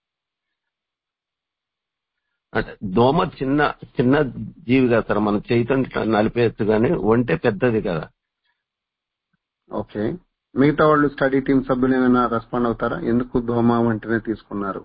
Speaker 2: అంటే దోమ చిన్న చిన్న జీవి కదా సార్ మన చైతన్య నలిపేయచ్చు కానీ ఒంటే పెద్దది కదా
Speaker 1: ఓకే మిగతా వాళ్ళు స్టడీ టీం సభ్యులు ఏమైనా రెస్పాండ్ అవుతారా ఎందుకు దోమ వంటిని తీసుకున్నారు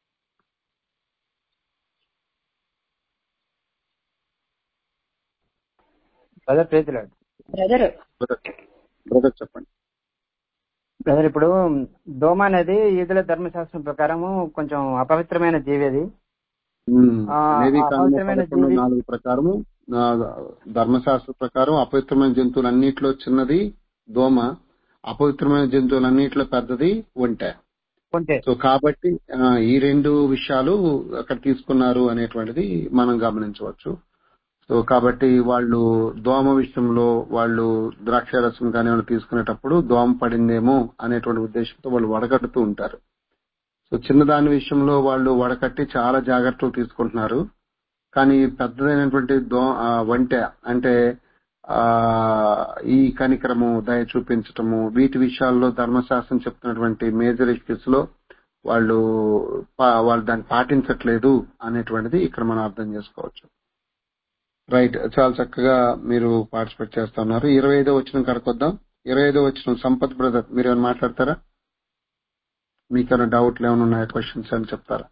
Speaker 8: బ్రదర్ ప్రేతులాడు
Speaker 5: బ్రదర్
Speaker 1: బ్రదర్ చెప్పండి
Speaker 8: బ్రదర్ ఇప్పుడు దోమ అనేది ఈదుల ధర్మశాస్త్రం ప్రకారము కొంచెం అపవిత్రమైన జీవి అది
Speaker 1: ఉమ్,
Speaker 8: ఆ,
Speaker 1: లేవి
Speaker 8: ఆ
Speaker 1: కాండం
Speaker 8: అపవిత్రమైన
Speaker 1: పదకొండు
Speaker 8: జీవి
Speaker 1: నాలుగు ప్రకారము ఆ, ధర్మశాస్త్ర ప్రకారం అపవిత్రమైన జంతువులన్నిటిలో చిన్నది దోమ అపవిత్రమైన జంతువులన్నిటిలో పెద్దది ఒంటె
Speaker 8: కొంటే
Speaker 1: సో కాబట్టి ఆ, ఈ రెండు విషయాలు అక్కడ తీసుకున్నారు అనేటువంటిది మనం గమనించవచ్చు సో కాబట్టి వాళ్ళు దోమ విషయంలో వాళ్ళు ద్రాక్ష రసం కానీ ఏమైనా తీసుకునేటప్పుడు దోమ పడిందేమో అనేటువంటి ఉద్దేశంతో వాళ్ళు వడగట్టుతూ ఉంటారు సో చిన్నదాని విషయంలో వాళ్ళు వడకట్టి చాలా జాగ్రత్తలు తీసుకుంటున్నారు కానీ పెద్దదైనటువంటి దో ఆ, వంటె అంటే ఆ ఈ కనికరము దయ చూపించటము వీటి విషయాల్లో ధర్మశాస్త్రం చెప్తున్నటువంటి మేజర్ ఇష్యూస్ లో వాళ్ళు పా- వాళ్ళు దాన్ని పాటించట్లేదు అనేటువంటిది ఇక్కడ మనం అర్థం చేసుకోవచ్చు రైట్ చాలా చక్కగా మీరు పార్టిసిపేట్ చేస్తున్నారు ఇరవై ఐదో వచ్చిన కడకొద్దాం ఇరవై ఐదో వచ్చిన సంపత్ బ్రదర్ మీరు ఏమైనా మాట్లాడతారా మీకేమైనా డౌట్లు ఏమైనా ఉన్నాయా క్వశ్చన్స్ అని చెప్తారా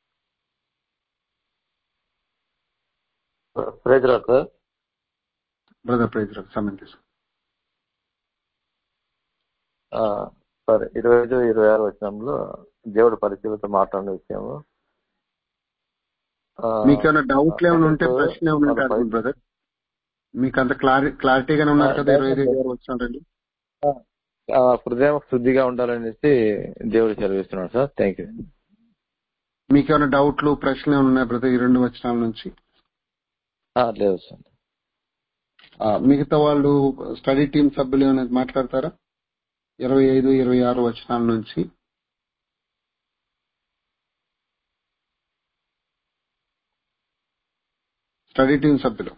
Speaker 3: ప్రైజ్ రాదు సార్
Speaker 1: బ్రదర్ ప్రైజ్ సమయం తీసుకో
Speaker 3: ఆ, సరే ఇరవై ఐదు ఇరవై ఆరు వచ్చినంలో దేవుడు పరిశీలనతో మాట్లాడిన విషయము ఆ,
Speaker 1: మీకేమైనా డౌట్లు ఏమైనా ఉంటే
Speaker 3: బయటకు
Speaker 1: ప్రశ్న ఏమైనా ఉంటే
Speaker 3: వాళ్ళ
Speaker 1: అడగండి
Speaker 3: పై-
Speaker 1: బ్రదర్ మీకు అంత క్లారి క్లారిటీగానే ఉన్నారు కదా ఇరవై ఐదు ఇరవై ఆరు వచ్చినారండి
Speaker 3: ఆ, హృదయం శుద్ధిగా ఉండాలనేసి దేవుడు సెలవిస్తున్నాడు సార్ థ్యాంక్ యూ
Speaker 1: మీకేమైనా డౌట్లు ప్రశ్నలు ఏమైనా ఉన్నాయి బ్రదర్ ఈ రెండు వచనాల నుంచి
Speaker 3: లేదు సార్
Speaker 1: ఆ, మిగతా వాళ్ళు స్టడీ టీం సభ్యులు ఏమైనా మాట్లాడతారా ఇరవై ఐదు ఇరవై ఆరు వచనాల నుంచి స్టడీ టీం సభ్యులు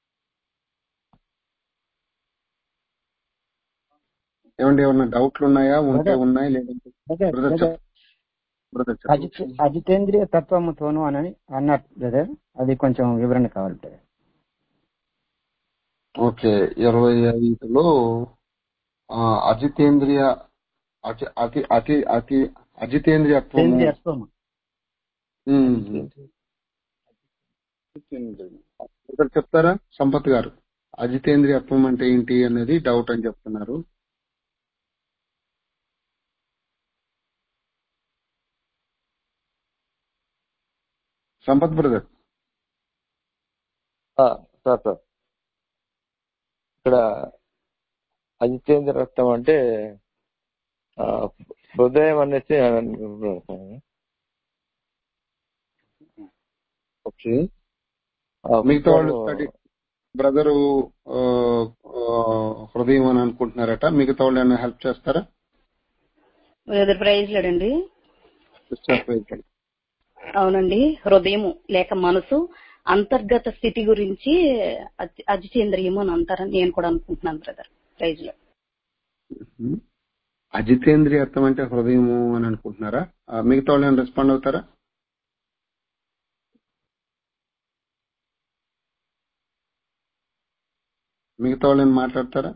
Speaker 1: ఏమండి ఏమన్నా డౌట్లు ఉన్నాయా ఉంటే
Speaker 8: బ్రదర్
Speaker 1: ఉన్నాయి లేదంటే
Speaker 8: బ్రదర్
Speaker 1: బ్రదర్
Speaker 8: బ్రదర్
Speaker 1: చెప్ బ్రదర్
Speaker 8: అజిత
Speaker 1: చెప్పండి
Speaker 8: అజితేంద్రియ తత్వముతోను అని అన్నారు బ్రదర్ అది కొంచెం వివరణ కావాలి బ్రదర్
Speaker 1: ఓకే ఇరవై ఐదులో ఆ, అజితేంద్రియ అతి అతి అతి అతి అజితేంద్రియత్వము
Speaker 8: సేంద్రియత్వము
Speaker 1: ఉమ్, ఇక్కడ చెప్తారా సంపత్ గారు అజితేంద్రియత్వం అంటే ఏంటి అనేది డౌట్ అని చెప్తున్నారు సంపత్ బ్రదర్
Speaker 3: ఆ, సార్ సార్ ఇక్కడ అజితేంద్ర రక్తం అంటే ఆ, హృదయం అనేసి
Speaker 1: ఓకే
Speaker 3: ఆ
Speaker 1: మిగతా వాళ్ళు
Speaker 3: హృదయం
Speaker 1: స్టడీ బ్రదరు ఆ, ఆ, హృదయం అని అనుకుంటున్నారట మిగతా వాళ్ళు ఏమైనా హెల్ప్ చేస్తారా
Speaker 5: బ్రదర్ ప్రైజ్ లేడండి
Speaker 1: సిస్టర్ ప్రైజ్
Speaker 5: అవునండి హృదయము లేక మనసు అంతర్గత స్థితి గురించి అతి- అజితేంద్రియము అని అంటారని నేను కూడా అనుకుంటున్నాను బ్రదర్ ప్రైజ్ లో
Speaker 1: మ్మ్. అజితేంద్రియత్వం అంటే హృదయము అని అనుకుంటున్నారా ఆ, మిగతా వాళ్ళు ఏమైనా రెస్పాండ్ అవుతారా మిగతా వాళ్ళు ఏమైనా మాట్లాడతారా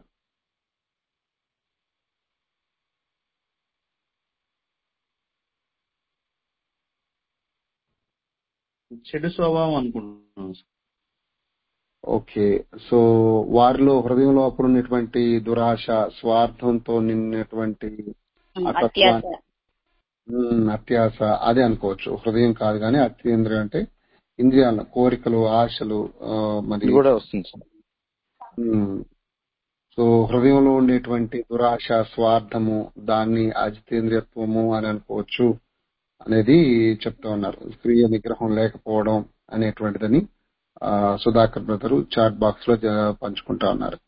Speaker 4: చెడు స్వభావం అనుకుంటున్నాను సార్.
Speaker 1: ఓకే సో వారిలో హృదయంలో అప్పుడు ఉన్నటువంటి దురాశ స్వార్థంతో నిన్నటువంటి
Speaker 5: ఉమ్,
Speaker 1: అతత్వాన్ని
Speaker 5: అత్యాశ
Speaker 1: ఉమ్, అత్యాస అదే అనుకోవచ్చు హృదయం కాదు కానీ అత్యేంద్రియం అంటే ఇంద్రియాల కోరికలు ఆశలు ఆ, మరి
Speaker 9: ఇది కూడా వస్తుంది సార్
Speaker 1: ఉమ్, సో హృదయంలో ఉండేటువంటి దురాశ స్వార్థము దాన్ని అజితేంద్రియత్వము అని అనుకోవచ్చు అనేది చెప్తా ఉన్నారు స్త్రీయ నిగ్రహం లేకపోవడం అనేటువంటిదని ఆ, సుధాకర్ బ్రదరు చాట్ బాక్స్ లో జ- పంచుకుంటా ఉన్నారు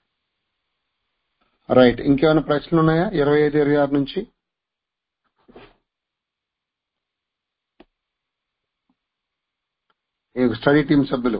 Speaker 1: రైట్ ఇంకేమైనా ప్రశ్నలు ఉన్నాయా ఇరవై ఐదు ఇరవై ఆరు నుంచి ఈ స్టడీ టీం సభ్యులు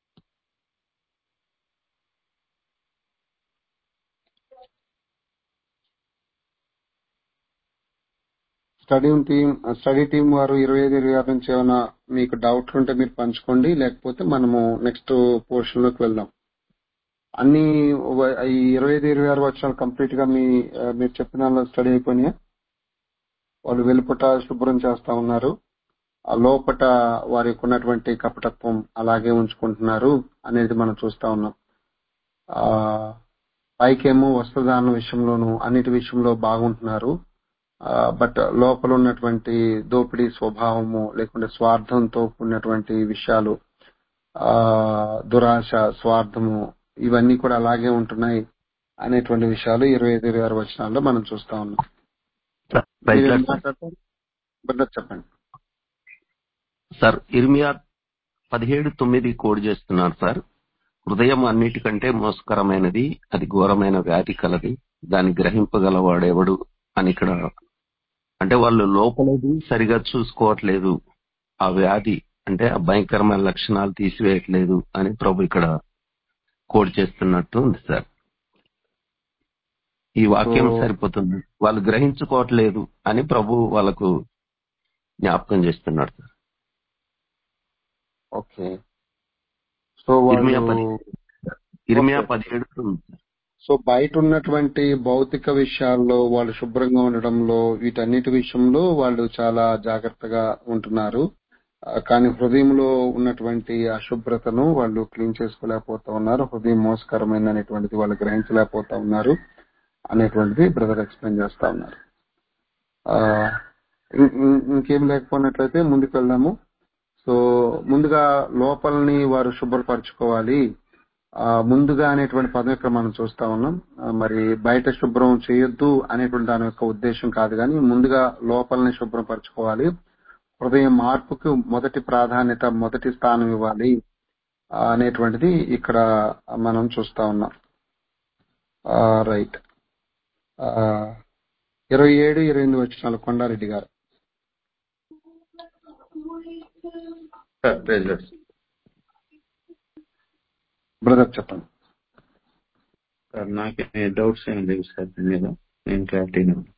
Speaker 1: స్టడీ టీం స్టడీ టీం వారు ఇరవై ఐదు ఇరవై ఆరు నుంచి ఏమైనా మీకు డౌట్లు ఉంటే మీరు పంచుకోండి లేకపోతే మనము నెక్స్ట్ పోర్షన్ లోకి వెళ్దాం అన్ని వ- ఈ ఇరవై ఐదు ఇరవై ఆరు వచ్చాలు కంప్లీట్ గా మీ ఆ, మీరు చెప్పిన స్టడీ అయిపోయినాయా వాళ్ళు వెలుపట శుభ్రం చేస్తా ఉన్నారు ఆ లోపట వారికి ఉన్నటువంటి కపటత్వం అలాగే ఉంచుకుంటున్నారు అనేది మనం చూస్తా ఉన్నాం ఆ పైకేమో వస్త్రదాన విషయంలోనూ అన్నిటి విషయంలో బాగుంటున్నారు బట్ లోపల ఉన్నటువంటి దోపిడీ స్వభావము లేకుంటే స్వార్థంతో కూడినటువంటి విషయాలు ఆ దురాశ స్వార్థము ఇవన్నీ కూడా అలాగే ఉంటున్నాయి అనేటువంటి విషయాలు ఇరవై ఐదు ఇరవై ఆరు వచనాల్లో మనం చూస్తా ఉన్నాం
Speaker 2: రైట్
Speaker 1: మీరేం
Speaker 2: సార్
Speaker 1: మాట్లాడతారు బ్రదర్ చెప్పండి
Speaker 2: సార్ ఇర్మియా పదిహేడు తొమ్మిది కోడ్ చేస్తున్నారు సార్ హృదయం అన్నిటికంటే మోసకరమైనది అది ఘోరమైన వ్యాధి కలది దాన్ని గ్రహింపగలవాడెవడు అని ఇక్కడ అంటే వాళ్ళు లోపలది సరిగా చూసుకోవట్లేదు ఆ వ్యాధి అంటే ఆ భయంకరమైన లక్షణాలు తీసివేయట్లేదు అని ప్రభు ఇక్కడ కోడ్ చేస్తున్నట్టు ఉంది సార్ ఈ వాక్యం
Speaker 1: సో
Speaker 2: సరిపోతుంది వాళ్ళు గ్రహించుకోవట్లేదు అని ప్రభు వాళ్ళకు జ్ఞాపకం చేస్తున్నాడు సార్
Speaker 1: ఓకే సో
Speaker 2: ఇర్మియా
Speaker 1: వాళ్ళు
Speaker 2: పది ఇర్మియా
Speaker 1: ఓకే
Speaker 2: పదిహేడు తొమ్మిది సార్.
Speaker 1: సో బయట ఉన్నటువంటి భౌతిక విషయాల్లో వాళ్ళు శుభ్రంగా ఉండడంలో వీటన్నిటి విషయంలో వాళ్ళు చాలా జాగ్రత్తగా ఉంటున్నారు ఆ, కానీ హృదయంలో ఉన్నటువంటి అశుభ్రతను వాళ్ళు క్లీన్ చేసుకోలేకపోతా ఉన్నారు హృదయం మోసకరమైన అనేటువంటిది వాళ్ళు గ్రహించలేకపోతా ఉన్నారు అనేటువంటిది బ్రదర్ ఎక్స్ప్లెయిన్ చేస్తా ఉన్నారు ఆ, ఇం- ఇం- ఇంకేం లేకపోయినట్లయితే ముందుకు వెళ్దాము సో ముందుగా లోపలని వారు శుభ్రపరచుకోవాలి ఆ, ముందుగా అనేటువంటి పదం ఇక్కడ మనం చూస్తా ఉన్నాం ఆ, మరి బయట శుభ్రం చేయొద్దు అనేటువంటి దాని యొక్క ఉద్దేశం కాదు కానీ ముందుగా లోపలని శుభ్రపరచుకోవాలి హృదయం మార్పుకు మొదటి ప్రాధాన్యత మొదటి స్థానం ఇవ్వాలి ఆ, అనేటువంటిది ఇక్కడ మనం చూస్తా ఉన్నాం రైట్ ఇరవై ఏడు ఇరవై ఎనిమిది వచ్చినాలు Kondareddy garu
Speaker 4: sir praise Lord.
Speaker 1: Brother చెప్పండి
Speaker 4: సార్ నాకే డౌట్స్ ఏం లేవు సార్ దీని మీద నేను క్లారిటీగా ఉన్నాను.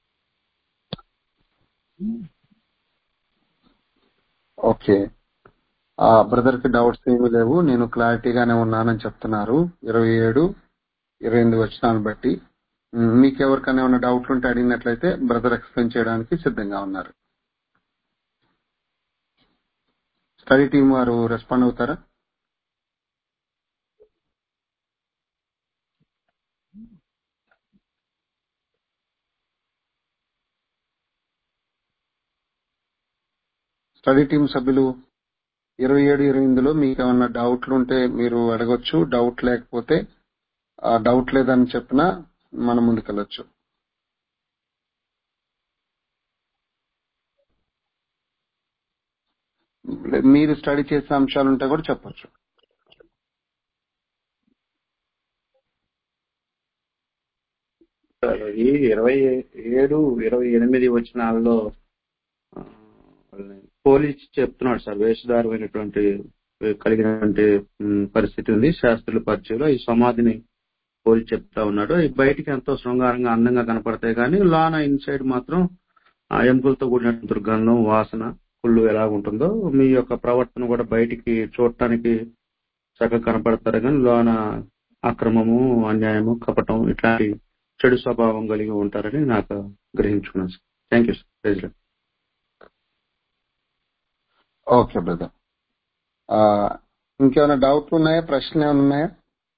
Speaker 1: ఓకే ఆ బ్రదర్ కి డౌట్స్ ఏమీ లేవు నేను క్లారిటీగానే ఉన్నానని చెప్తున్నారు ఇరవై ఏడు ఇరవై ఎనిమిది వచ్చినాలను బట్టి ఉమ్, మీకు ఎవరికైనా ఏమైనా డౌట్లు ఉంటే అడిగినట్లయితే బ్రదర్ ఎక్స్ప్లెయిన్ చేయడానికి సిద్ధంగా ఉన్నారు స్టడీ టీం వారు రెస్పాండ్ అవుతారా స్టడీ టీం సభ్యులు ఇరవై ఏడు ఇరవై ఎనిమిదిలో మీకు ఏమైనా డౌట్లు ఉంటే మీరు అడగొచ్చు డౌట్ లేకపోతే ఆ డౌట్ లేదని చెప్పినా మనం ముందుకెళ్ళొచ్చు మీరు స్టడీ చేసే అంశాలు ఉంటే కూడా చెప్పొచ్చు
Speaker 4: సార్ ఈ ఇరవై ఏడు ఇరవై ఎనిమిది వచనాల్లో ఆ, వాళ్ళని పోలీస్ చెప్తున్నాడు సార్ వేషధారమైనటువంటి కలిగినటువంటి ఉమ్, పరిస్థితి ఉంది శాస్త్రుల పరిచయంలో ఈ సమాధిని పోలి చెప్తా ఉన్నాడు ఈ బయటికి ఎంతో శృంగారంగా అందంగా కనపడతాయి కానీ లోన ఇన్సైడ్ మాత్రం ఆ ఎముకలతో కూడిన దుర్గంధం వాసన కుళ్ళు ఎలా ఉంటుందో మీ యొక్క ప్రవర్తన కూడా బయటికి చూడటానికి చక్కగా కనపడతారు కానీ లోన అక్రమము అన్యాయము కపటం ఇట్లాంటి చెడు స్వభావం కలిగి ఉంటారని నాకు గ్రహించుకున్నాను sir thank you sir praise Lord.
Speaker 1: Okay brother ఇంకేమైనా డౌట్లు ఉన్నాయా ప్రశ్నలు ఏమైనా ఉన్నాయా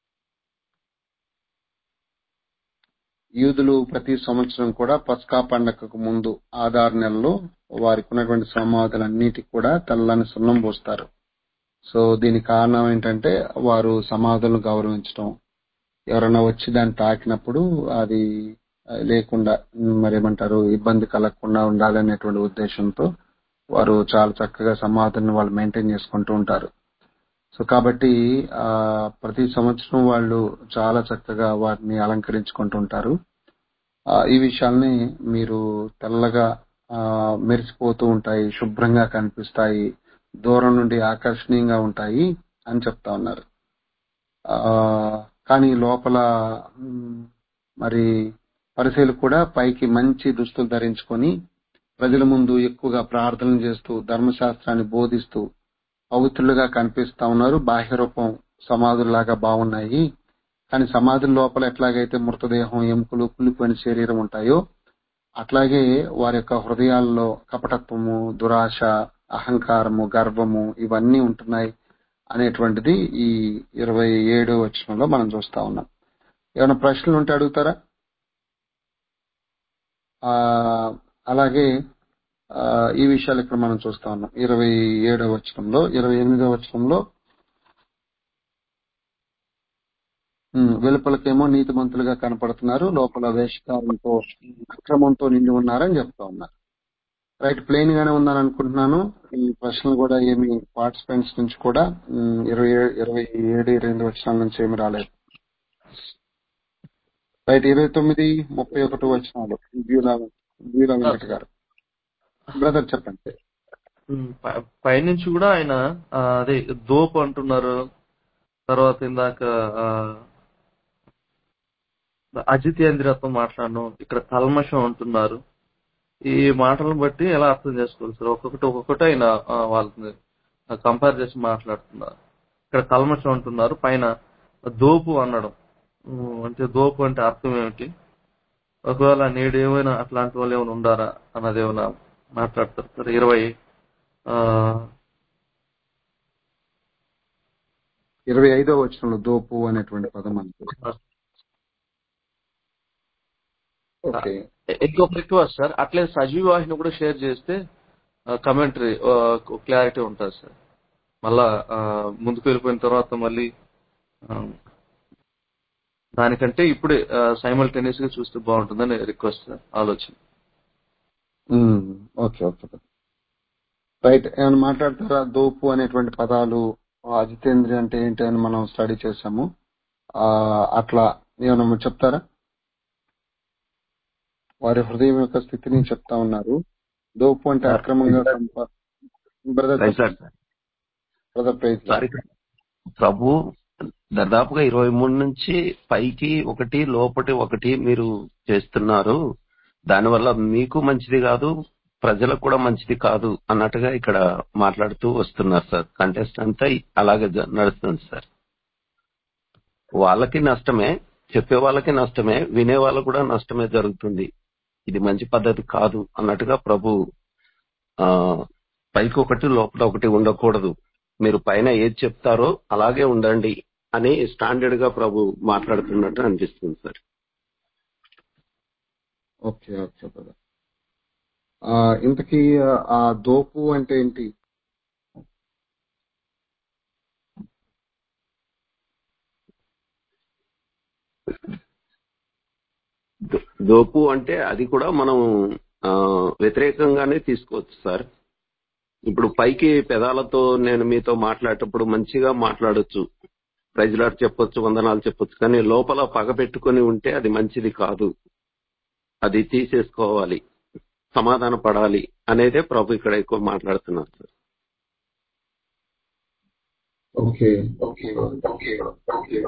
Speaker 1: యూదులు ప్రతి సంవత్సరం కూడా పస్కా పండగకు ముందు ఆధారు నెలలో వారికి ఉన్నటువంటి సమాధులన్నిటికి కూడా తెల్లని సున్నం పోస్తారు సో దీనికి కారణం ఏంటంటే వారు సమాధులను గౌరవించడం ఎవరైనా వచ్చి దాన్ని తాకినప్పుడు అది ఆ, లేకుండా ఉమ్, మరి ఏమంటారు ఇబ్బంది కలగకుండా ఉండాలనేటువంటి ఉద్దేశంతో వారు చాలా చక్కగా సమాధులను వాళ్ళు మెయింటైన్ చేసుకుంటూ ఉంటారు సో కాబట్టి ఆ ప్రతి సంవత్సరం వాళ్ళు చాలా చక్కగా వాటిని అలంకరించుకుంటూ ఉంటారు ఆ, ఈ విషయాల్ని మీరు తెల్లగా ఆ, మెరిసిపోతూ ఉంటాయి శుభ్రంగా కనిపిస్తాయి దూరం నుండి ఆకర్షణీయంగా ఉంటాయి అని చెప్తా ఉన్నారు ఆ కానీ లోపల మ్, మరి పరిశీలు కూడా పైకి మంచి దుస్తులు ధరించుకొని ప్రజల ముందు ఎక్కువగా ప్రార్థనలు చేస్తూ ధర్మశాస్త్రాన్ని బోధిస్తూ పవిత్రులుగా కనిపిస్తా ఉన్నారు బాహ్య రూపం సమాధుల్లాగా బాగున్నాయి కానీ సమాధుల లోపల ఎట్లాగైతే మృతదేహం ఎముకలు కుళ్ళిపోయిన శరీరం ఉంటాయో అట్లాగే వారి యొక్క హృదయాల్లో కపటత్వము దురాశ అహంకారము గర్వము ఇవన్నీ ఉంటున్నాయి అనేటువంటిది ఈ ఇరవై ఏడో వచనంలో మనం చూస్తా ఉన్నాం ఏమైనా ప్రశ్నలు ఉంటే అడుగుతారా ఆ అలాగే ఆ ఈ విషయాలు ఇక్కడ మనం చూస్తా ఉన్నాం ఇరవై ఏడో వచనంలో ఇరవై ఎనిమిదో వచనంలో ఉమ్, వెలుపలకేమో నీతిమంతులుగా కనపడుతున్నారు లోపల వేషకారంతో అక్రమంతో నిండి ఉన్నారని చెప్తా ఉన్నారు రైట్ ప్లెయిన్ గానే ఉందని అనుకుంటున్నాను ఈ ప్రశ్నలు కూడా ఏమి పార్టిసిపెంట్స్ నుంచి కూడా ఉమ్, ఇరవై ఏ- ఇరవై ఏడు ఇరవై ఎనిమిది వచనాల నుంచి ఏమి రాలేదు రైట్ ఇరవై తొమ్మిది ముప్పై ఒకటి వచనాలు బ్యూలా బ్యూలా వెంకట గారు బ్రదర్ చెప్పండి
Speaker 6: ఉమ్, పై- పైనుంచి కూడా ఆయన ఆ, అదే దోపు అంటున్నారు తర్వాత ఇందాక ఆ, అజితేంద్రియత్వం మాట్లాడను ఇక్కడ కల్మషం అంటున్నారు ఈ మాటలను బట్టి ఎలా అర్థం చేసుకోవాలి సార్ ఒక్కొక్కటి ఒక్కొక్కటి ఆయన ఆ, వాళ్ళని కంపేర్ చేసి మాట్లాడుతున్నారు ఇక్కడ కల్మషం అంటున్నారు పైన దోపు అనడం ఉమ్, అంటే దోపు అంటే అర్థం ఏమిటి ఒకవేళ నేడు ఏమైనా అట్లాంటి వాళ్ళు ఏమైనా ఉండారా అన్నది ఏమైనా మాట్లాడతారు సార్ ఇరవై ఆ,
Speaker 1: ఇరవై ఐదో వచనంలో దోపు అనేటువంటి పదం మనకు ఓకే
Speaker 6: ఇంకొక రిక్వెస్ట్ సార్ అట్లే సజీవ వాహిని కూడా షేర్ చేస్తే కమెంటరీ క్లారిటీ ఉంటుంది సార్ మళ్ళా ఆ, ముందుకు వెళ్ళిపోయిన తర్వాత మళ్ళీ ఆ, దానికంటే ఇప్పుడే సైమల్టేనియస్ గా చూస్తే బాగుంటుందని రిక్వెస్ట్ సార్ ఆలోచన
Speaker 1: ఉమ్, ఓకే ఓకే రైట్ ఏమైనా మాట్లాడతారా దోపు అనేటువంటి పదాలు అజితేంద్రి అంటే ఏంటి అని మనం స్టడీ చేసాము ఆ అట్లా ఏమైనా చెప్తారా వారి హృదయం యొక్క స్థితిని చెప్తా ఉన్నారు దోపు అంటే అక్రమంగా సంపా brother
Speaker 2: right sir
Speaker 1: brother praise
Speaker 2: sir ఇక్కడ ప్రభు దాదాపుగా ఇరవై మూడు నుంచి పైకి ఒకటి లోపటి ఒకటి మీరు చేస్తున్నారు దానివల్ల మీకు మంచిది కాదు ప్రజలకు కూడా మంచిది కాదు అన్నట్టుగా ఇక్కడ మాట్లాడుతూ వస్తున్నారు సార్ కంటెస్ట్ అంతా అలాగే జ- నడుస్తుంది సార్ వాళ్ళకి నష్టమే చెప్పే వాళ్ళకి నష్టమే వినే వాళ్ళకు కూడా నష్టమే జరుగుతుంది ఇది మంచి పద్ధతి కాదు అన్నట్టుగా ప్రభు ఆ పైకి ఒకటి లోపల ఒకటి ఉండకూడదు మీరు పైన ఏది చెప్తారో అలాగే ఉండండి అని స్టాండర్డ్ గా ప్రభు మాట్లాడుతున్నట్టు అనిపిస్తుంది సార్
Speaker 1: ఓకే ఓకే బ్రదర్ ఆ, ఇంతకీ ఆ దోపు అంటే ఏంటి
Speaker 2: దో- దోపు అంటే అది కూడా మనం ఆ, వ్యతిరేకంగానే తీసుకోవచ్చు సార్ ఇప్పుడు పైకి పెదాలతో నేను మీతో మాట్లాడేటప్పుడు మంచిగా మాట్లాడొచ్చు ప్రజలాడు చెప్పొచ్చు వందనాలు చెప్పొచ్చు కానీ లోపల పగ పెట్టుకొని ఉంటే అది మంచిది కాదు అది తీసేసుకోవాలి సమాధాన పడాలి అనేదే ప్రభు ఇక్కడ ఎక్కువ మాట్లాడుతున్నారు sir
Speaker 1: okay okay okay okay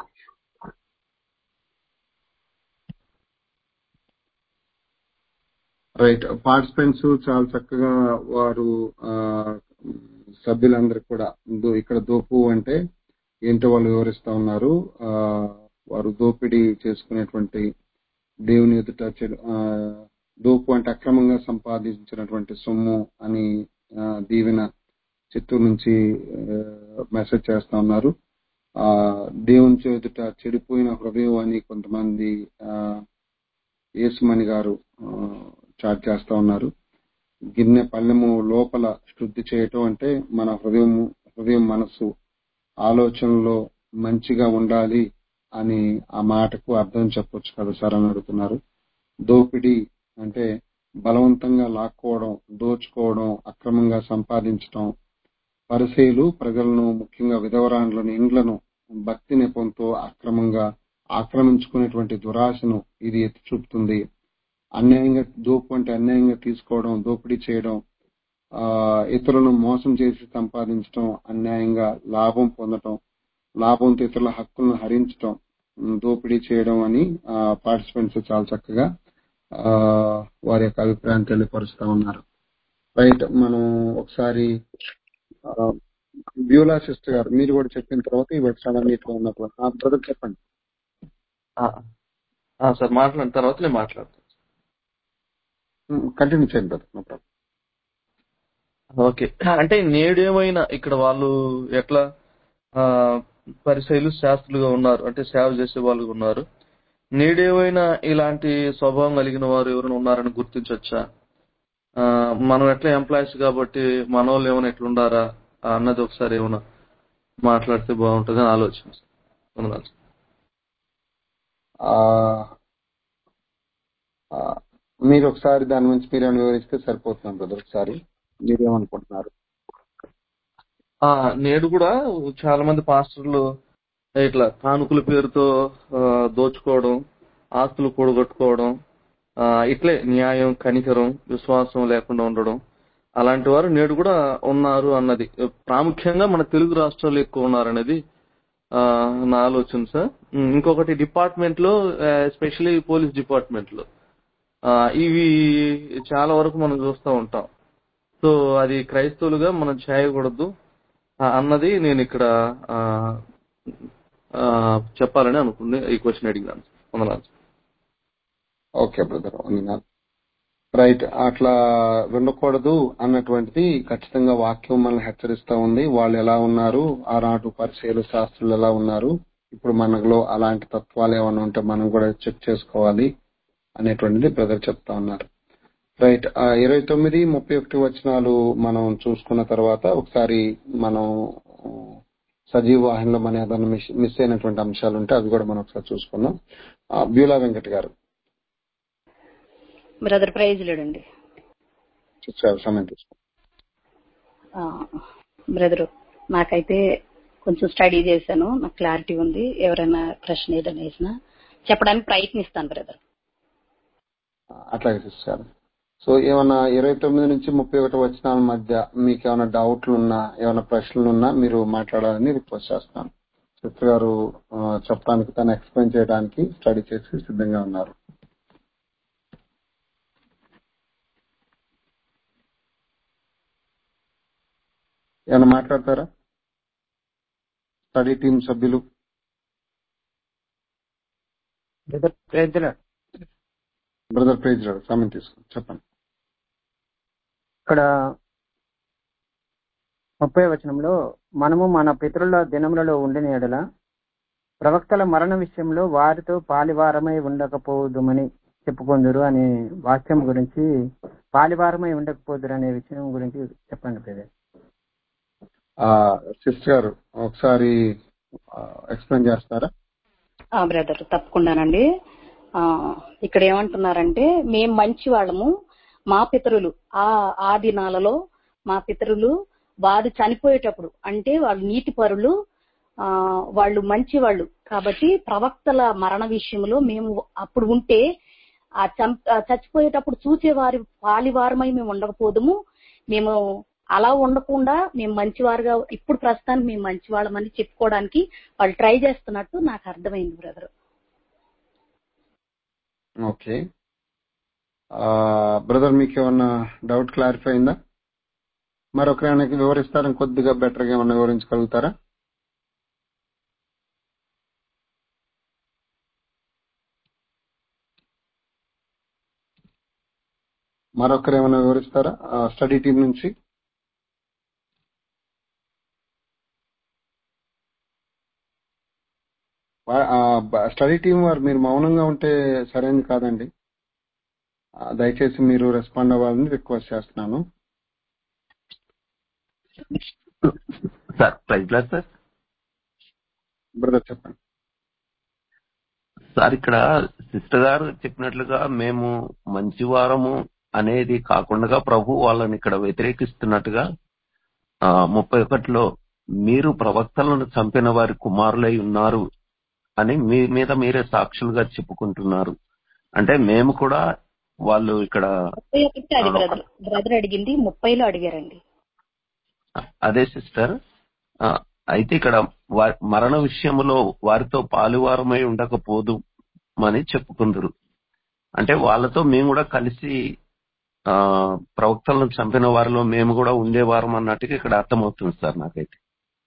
Speaker 1: right participants చాలా చక్కగా వారు ఆ, సభ్యులందరూ కూడా దో- ఇక్కడ దోపు అంటే ఏంటో వాళ్ళు వివరిస్తా ఉన్నారు ఆ, వారు దోపిడీ చేసుకునేటువంటి దేవుని ఎదుట చెడు ఆ, దోపు అంటే అక్రమంగా సంపాదించినటువంటి సొమ్ము అని ఆ, దీవెన చిత్తూరు నుంచి మెసేజ్ చేస్తా ఉన్నారు ఆ దేవుని ఎదుట చెడిపోయిన హృదయం అని కొంతమంది ఆ, యేసుమణి గారు ఆ, చాట్ చేస్తా ఉన్నారు గిన్నె పళ్ళెము లోపల శుద్ధి చేయటం అంటే మన హృదయం హృదయం మనసు ఆలోచనలో మంచిగా ఉండాలి అని ఆ మాటకు అర్థం చెప్పొచ్చు కదా సార్ అని అడుగుతున్నారు దోపిడీ అంటే బలవంతంగా లాక్కోవడం దోచుకోవడం అక్రమంగా సంపాదించడం పరిసేలు ప్రజలను ముఖ్యంగా విధవరాండ్లను ఇండ్లను భక్తి నెపంతో అక్రమంగా ఆక్రమించుకునేటువంటి దురాశను ఇది ఎత్తి చూపుతుంది అన్యాయంగా దోపు అంటే అన్యాయంగా తీసుకోవడం దోపిడీ చేయడం ఆ ఇతరులను మోసం చేసి సంపాదించడం అన్యాయంగా లాభం పొందడం లాభంతో ఇతరుల హక్కులను హరించడం ఉమ్, దోపిడీ చేయడం అని పార్టిసిపెంట్స్ చాలా చక్కగా ఆ వారి యొక్క అభిప్రాయం తెలియపరుస్తా ఉన్నారు రైట్ మనం ఒకసారి ఆ, బ్యూలా సిస్టర్ గారు మీరు కూడా చెప్పిన తర్వాత ఈ వచ్చాడన్నిట్లో ఉన్నప్పుడు ఆ బ్రదర్ చెప్పండి
Speaker 6: ఆ, ఆ, సార్ మాట్లాడిన తర్వాత నేను మాట్లాడతాను
Speaker 1: కంటిన్యూ చేయండి బ్రదర్ నో ప్రాబ్లం
Speaker 6: ఓకే అంటే నేడేమైనా ఇక్కడ వాళ్ళు ఎట్లా ఆ పరిశైలు శాస్త్రులుగా ఉన్నారు అంటే సేవ చేసే వాళ్ళు ఉన్నారు నేడేమైనా ఇలాంటి స్వభావం కలిగిన వారు ఎవరైనా ఉన్నారని గుర్తించవచ్చా ఆ, మనం ఎట్లా ఎంప్లాయీస్ కాబట్టి మన వాళ్ళు ఏమైనా ఎట్లుండారా ఆ అన్నది ఒకసారి ఏమైనా మాట్లాడితే బాగుంటుంది అని ఆలోచన వందనాలు.
Speaker 1: ఆ, ఆ, మీరు ఒకసారి దాని గురించి మీరు ఏమైనా వివరిస్తే సరిపోతుంది బ్రదర్ ఒకసారి మీరేమనుకుంటున్నారు
Speaker 6: ఆ నేడు కూడా చాలా మంది పాస్టర్లు ఇట్లా కానుకల పేరుతో ఆ, దోచుకోవడం ఆస్తులు కూడగొట్టుకోవడం ఆ, ఇట్లే న్యాయం కనికరం విశ్వాసం లేకుండా ఉండడం అలాంటి వారు నేడు కూడా ఉన్నారు అన్నది ప్రాముఖ్యంగా మన తెలుగు రాష్ట్రాల్లో ఎక్కువ ఉన్నారనేది ఆ, నా ఆలోచన సార్ ఉమ్, ఇంకొకటి డిపార్ట్మెంట్ లో ఎస్పెషల్లీ పోలీస్ డిపార్ట్మెంట్ లో ఆ, ఇవి చాలా వరకు మనం చూస్తూ ఉంటాం సో అది క్రైస్తవులుగా మనం చేయకూడదు ఆ, అన్నది నేను ఇక్కడ ఆ, ఆ, చెప్పాలని అనుకుంది ఈ క్వశ్చన్ అడిగినాను వందనాలు
Speaker 1: ఓకే బ్రదర్ వందనాలు రైట్ అట్లా ఉండకూడదు అన్నటువంటిది ఖచ్చితంగా వాక్యం మనల్ని హెచ్చరిస్తా ఉంది వాళ్ళు ఎలా ఉన్నారు ఆనాటి పరిచయలు శాస్త్రులు ఎలా ఉన్నారు ఇప్పుడు మనలో అలాంటి తత్వాలు ఏమైనా ఉంటే మనం కూడా చెక్ చేసుకోవాలి అనేటువంటిది బ్రదర్ చెప్తా ఉన్నారు రైట్ ఆ ఇరవై తొమ్మిది ముప్పై ఒకటి వచనాలు మనం చూసుకున్న తర్వాత ఒకసారి మనం ఆ, సజీవ వాహినిలో మన ఏదైనా మిస్ మిస్ అయినటువంటి అంశాలు ఉంటే అవి కూడా మనం ఒకసారి చూసుకుందాం ఆ, Beulah Venkat garu
Speaker 5: brother praise లేడండి
Speaker 1: చూసారు సమయం తీసుకోండి
Speaker 5: బ్రదర్ నాకైతే కొంచెం స్టడీ చేశాను నాకు క్లారిటీ ఉంది ఎవరైనా ప్రశ్న ఏదైనా వేసినా చెప్పడానికి ప్రయత్నిస్తాను బ్రదర్
Speaker 1: అట్లాగే సిస్టర్ సో ఏమన్నా ఇరవై తొమ్మిది నుంచి ముప్పై ఒకటి వచ్చిన మధ్య మీకు ఏమైనా డౌట్లు ఉన్నా ఏమైనా ప్రశ్నలు ఉన్నా మీరు మాట్లాడాలని రిక్వెస్ట్ చేస్తాను సిస్టర్ గారు ఆ, చెప్పడానికి తను ఎక్స్ప్లెయిన్ చేయడానికి స్టడీ చేసి సిద్ధంగా ఉన్నారు ఏమైనా మాట్లాడతారా స్టడీ టీం సభ్యులు
Speaker 8: brother praise Lord.
Speaker 1: Brother praise garu సమయం తీసుకోండి చెప్పండి
Speaker 8: ఇక్కడ ముప్పై వచనంలో మనము మన పితరుల దినములలో ఉండిన ఎడల ప్రవక్తల మరణ విషయంలో వారితో పాలివారమై ఉండకపోదుమని చెప్పుకొందురు అనే వాక్యం గురించి పాలివారమై ఉండకపోదురు అనే విషయం గురించి చెప్పండి బ్రదర్
Speaker 1: సిస్టర్ గారు ఒకసారి ఎక్స్ప్లెయిన్ చేస్తారా
Speaker 5: ఆ బ్రదర్ తప్పకుండానండి ఆ ఇక్కడ ఏమంటున్నారంటే మేం మంచి వాళ్ళము మా పితరులు ఆ ఆ దినాలలో మా పితరులు వారు చనిపోయేటప్పుడు అంటే వాళ్ళు నీతి పరులు ఆ వాళ్ళు మంచి వాళ్ళు కాబట్టి ప్రవక్తల మరణ విషయంలో మేము అప్పుడు ఉంటే ఆ చం- ఆ చచ్చిపోయేటప్పుడు చూసేవారి పాలివారమై మేము ఉండకపోదుము మేము అలా ఉండకుండా మేము మంచివారుగా ఇప్పుడు ప్రస్తుతానికి మేము మంచివాళ్ళమని చెప్పుకోవడానికి వాళ్ళు ట్రై చేస్తున్నట్టు నాకు అర్థమైంది బ్రదర్
Speaker 1: ఓకే బ్రదర్ మీకు ఏమన్నా డౌట్ క్లారిఫై అయిందా మరొకరికి వివరిస్తారని కొద్దిగా బెటర్ గా ఏమన్నా వివరించగలుగుతారా మరొకరు ఏమైనా వివరిస్తారా స్టడీ టీం నుంచి స్టడీ టీం వారు మీరు మౌనంగా ఉంటే సరైనది కాదండి ఆ, దయచేసి మీరు రెస్పాండ్ అవ్వాలని రిక్వెస్ట్ చేస్తున్నాను
Speaker 2: సార్ ప్రైజ్ లేదు సార్
Speaker 1: బ్రదర్ చెప్పండి
Speaker 2: సార్ ఇక్కడ సిస్టర్ గారు చెప్పినట్లుగా మేము మంచివారము అనేది కాకుండా ప్రభు వాళ్ళని ఇక్కడ వ్యతిరేకిస్తున్నట్టుగా ఆ, ముప్పై ఒకటిలో మీరు ప్రవక్తలను చంపిన వారి కుమారులై ఉన్నారు అని మీ మీద మీరే సాక్షులుగా చెప్పుకుంటున్నారు అంటే మేము కూడా వాళ్ళు ఇక్కడ
Speaker 5: ముప్పై ఒకటి అది
Speaker 2: ఆ,
Speaker 5: బ్రదర్ బ్రదర్ అడిగింది ముప్పైలో అడిగారండి
Speaker 2: అదే సిస్టర్ ఆ, అయితే ఇక్కడ వా- మరణ విషయంలో వారితో పాలువారమై ఉండకపోదు అని చెప్పుకుందరు అంటే వాళ్ళతో మేము కూడా కలిసి ఆ ప్రవక్తలను చంపిన వారిలో మేము కూడా ఉండేవారం అన్నట్టుగా ఇక్కడ అర్థమవుతుంది సార్ నాకైతే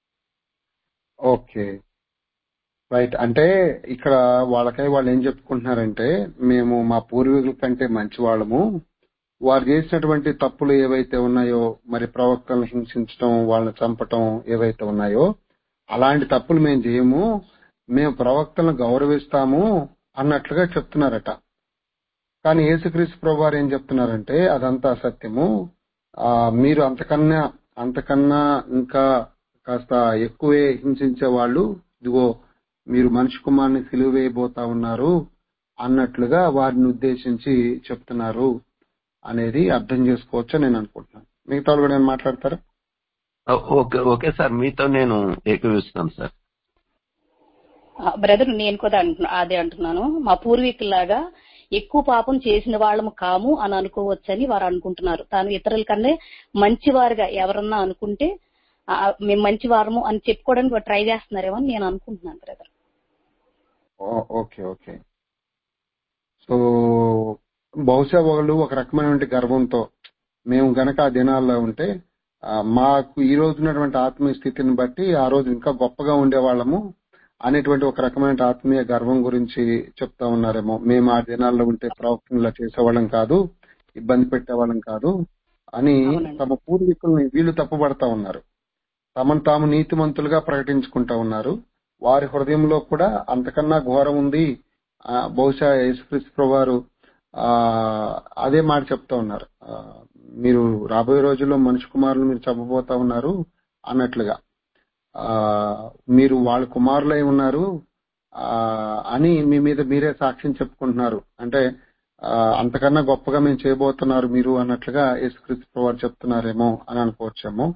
Speaker 1: ఓకే రైట్ అంటే ఇక్కడ వాళ్ళకై వాళ్ళు ఏం చెప్పుకుంటున్నారంటే మేము మా పూర్వీకుల కంటే మంచి వాళ్ళము వారు చేసినటువంటి తప్పులు ఏవైతే ఉన్నాయో మరి ప్రవక్తలను హింసించడం వాళ్ళని చంపటం ఏవైతే ఉన్నాయో అలాంటి తప్పులు మేము చేయము మేము ప్రవక్తలను గౌరవిస్తాము అన్నట్లుగా చెప్తున్నారట కానీ యేసుక్రీస్తు ప్రభు వారు ఏం చెప్తున్నారంటే అదంతా అసత్యము ఆ మీరు అంతకన్నా అంతకన్నా ఇంకా కాస్త ఎక్కువే హింసించే వాళ్ళు ఇదిగో మీరు మనిషి కుమార్ని సిలువ వేయబోతా ఉన్నారు అన్నట్లుగా వారిని ఉద్దేశించి చెప్తున్నారు అనేది అర్థం చేసుకోవచ్చా నేను అనుకుంటున్నాను మిగతా వాళ్ళు కూడా నేను మాట్లాడతారా
Speaker 2: ఓ- ఓకే ఓకే సార్ మీతో నేను ఏకీవిస్తాను సార్
Speaker 5: బ్రదర్ నేను కూడా అంటున్నా అదే అంటున్నాను మా పూర్వీకులాగా ఎక్కువ పాపం చేసిన వాళ్ళము కాము అని అనుకోవచ్చని వారు అనుకుంటున్నారు తాను ఇతరుల కన్నా మంచివారుగా ఎవరన్నా అనుకుంటే ఆ, మేము మంచివారము అని చెప్పుకోవడానికి వారు ట్రై చేస్తున్నారేమో అని నేను అనుకుంటున్నాను బ్రదర్
Speaker 1: ఓ- ఓకే ఓకే సో బహుశా వాళ్ళు ఒక రకమైనటువంటి గర్వంతో మేము గనక ఆ దినాల్లో ఉంటే ఆ, మాకు ఈ రోజు ఉన్నటువంటి ఆత్మీయ స్థితిని బట్టి ఆ రోజు ఇంకా గొప్పగా ఉండేవాళ్ళము అనేటువంటి ఒక రకమైన ఆత్మీయ గర్వం గురించి చెప్తా ఉన్నారేమో మేము ఆ దినాల్లో ఉంటే ప్రవక్తలా చేసేవాళ్ళం కాదు ఇబ్బంది పెట్టేవాళ్ళం కాదు అని
Speaker 5: అవునండి.
Speaker 1: తమ పూర్వీకుల్ని వీళ్ళు తప్పుపడతా ఉన్నారు తమను తాము నీతిమంతులుగా ప్రకటించుకుంటా ఉన్నారు వారి హృదయంలో కూడా అంతకన్నా ఘోరం ఉంది ఆ, బహుశా యేసుక్రీస్తు ప్రభువారు ఆ అదే మాట చెప్తా ఉన్నారు ఆ, మీరు రాబోయే రోజుల్లో మనిషి కుమారులు మీరు చంపబోతా ఉన్నారు అన్నట్లుగా ఆ మీరు వాళ్ళ కుమారులై ఉన్నారు ఆ అని మీ మీద మీరే సాక్ష్యం చెప్పుకుంటున్నారు అంటే ఆ, అంతకన్నా గొప్పగా మేము చేయబోతున్నారు మీరు అన్నట్లుగా యేసుక్రీస్తు ప్రభువారు చెప్తున్నారేమో అని అనుకోవచ్చేమో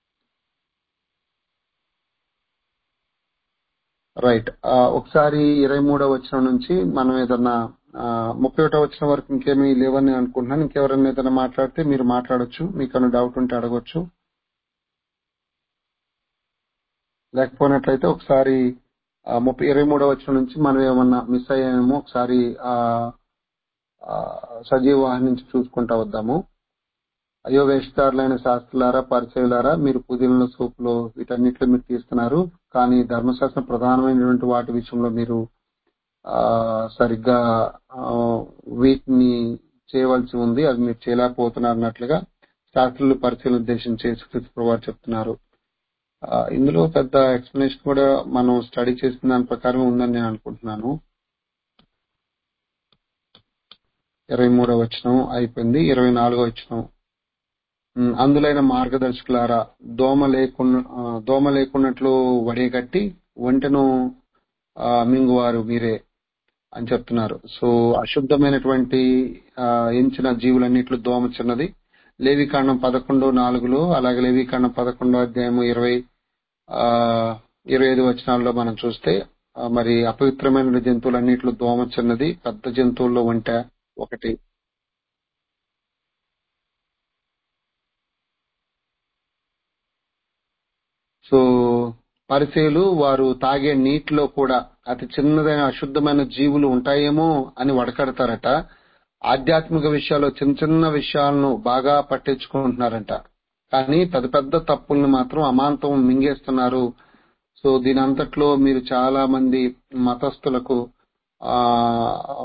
Speaker 1: రైట్ ఆ, ఒకసారి ఇరవై మూడో వచ్చిన నుంచి మనం ఏదన్నా ముప్పై ఒకటో వచ్చిన వరకు ఇంకేమీ లేవని అనుకుంటున్నాను ఇంకెవరైనా ఏదైనా మాట్లాడితే మీరు మాట్లాడొచ్చు మీకు డౌట్ ఉంటే అడగొచ్చు లేకపోయినట్లయితే ఒకసారి ఆ, ముప్పై ఇరవై మూడో వచ్చిన నుంచి మనం ఏమన్నా మిస్ అయ్యామేమో ఒకసారి ఆ ఆ, సజీవ వాహిని నుంచి చూసుకుంటా వద్దాము అయ్యో వేషధారులైన శాస్త్రులారా పరిచయులారా మీరు పుదీనల సూపులో వీటన్నిటిలో మీరు తీస్తున్నారు కానీ ధర్మశాస్త్రం ప్రధానమైనటువంటి వాటి విషయంలో మీరు ఆ సరిగ్గా ఆ, వీటిని చేయవలసి ఉంది అది మీరు చేయలేకపోతున్నారు అన్నట్లుగా శాస్త్రులు పరిచయం ఉద్దేశించి యేసుక్రీస్తు ప్రభువారు చెప్తున్నారు ఆ, ఇందులో పెద్ద ఎక్స్ప్లెనేషన్ కూడా మనం స్టడీ చేసిన దాని ప్రకారం ఉందని నేను అనుకుంటున్నాను ఇరవై మూడో వచనం అయిపోయింది ఇరవై నాలుగో వచనం ఉమ్, అందులైన మార్గదర్శకులారా దోమ లేకుండా ఆ, దోమ లేకున్నట్లు వడిగట్టి ఒంటెను ఆ, మింగువారు మీరే అని చెప్తున్నారు సో అశుద్ధమైనటువంటి ఆ, ఎంచిన జీవులన్నిట్లు దోమ చిన్నది లేవికాండం పదకొండు నాలుగులో అలాగే లేవికాండం పదకొండో అధ్యాయము ఇరవై ఆ ఇరవై ఐదు వచనాల్లో మనం చూస్తే ఆ, మరి అపవిత్రమైన జంతువులన్నిట్లో దోమ చిన్నది పెద్ద జంతువుల్లో వంట ఒకటి సో పరిచయులు వారు తాగే నీటిలో కూడా అతి చిన్నదైన అశుద్ధమైన జీవులు ఉంటాయేమో అని వడకడతారట ఆధ్యాత్మిక విషయాల్లో చిన్న చిన్న విషయాలను బాగా పట్టించుకుంటున్నారంట కానీ పెద్ద పెద్ద తప్పుల్ని మాత్రం అమాంతం మింగేస్తున్నారు సో దీని అంతట్లో మీరు చాలా మంది మతస్థులకు ఆ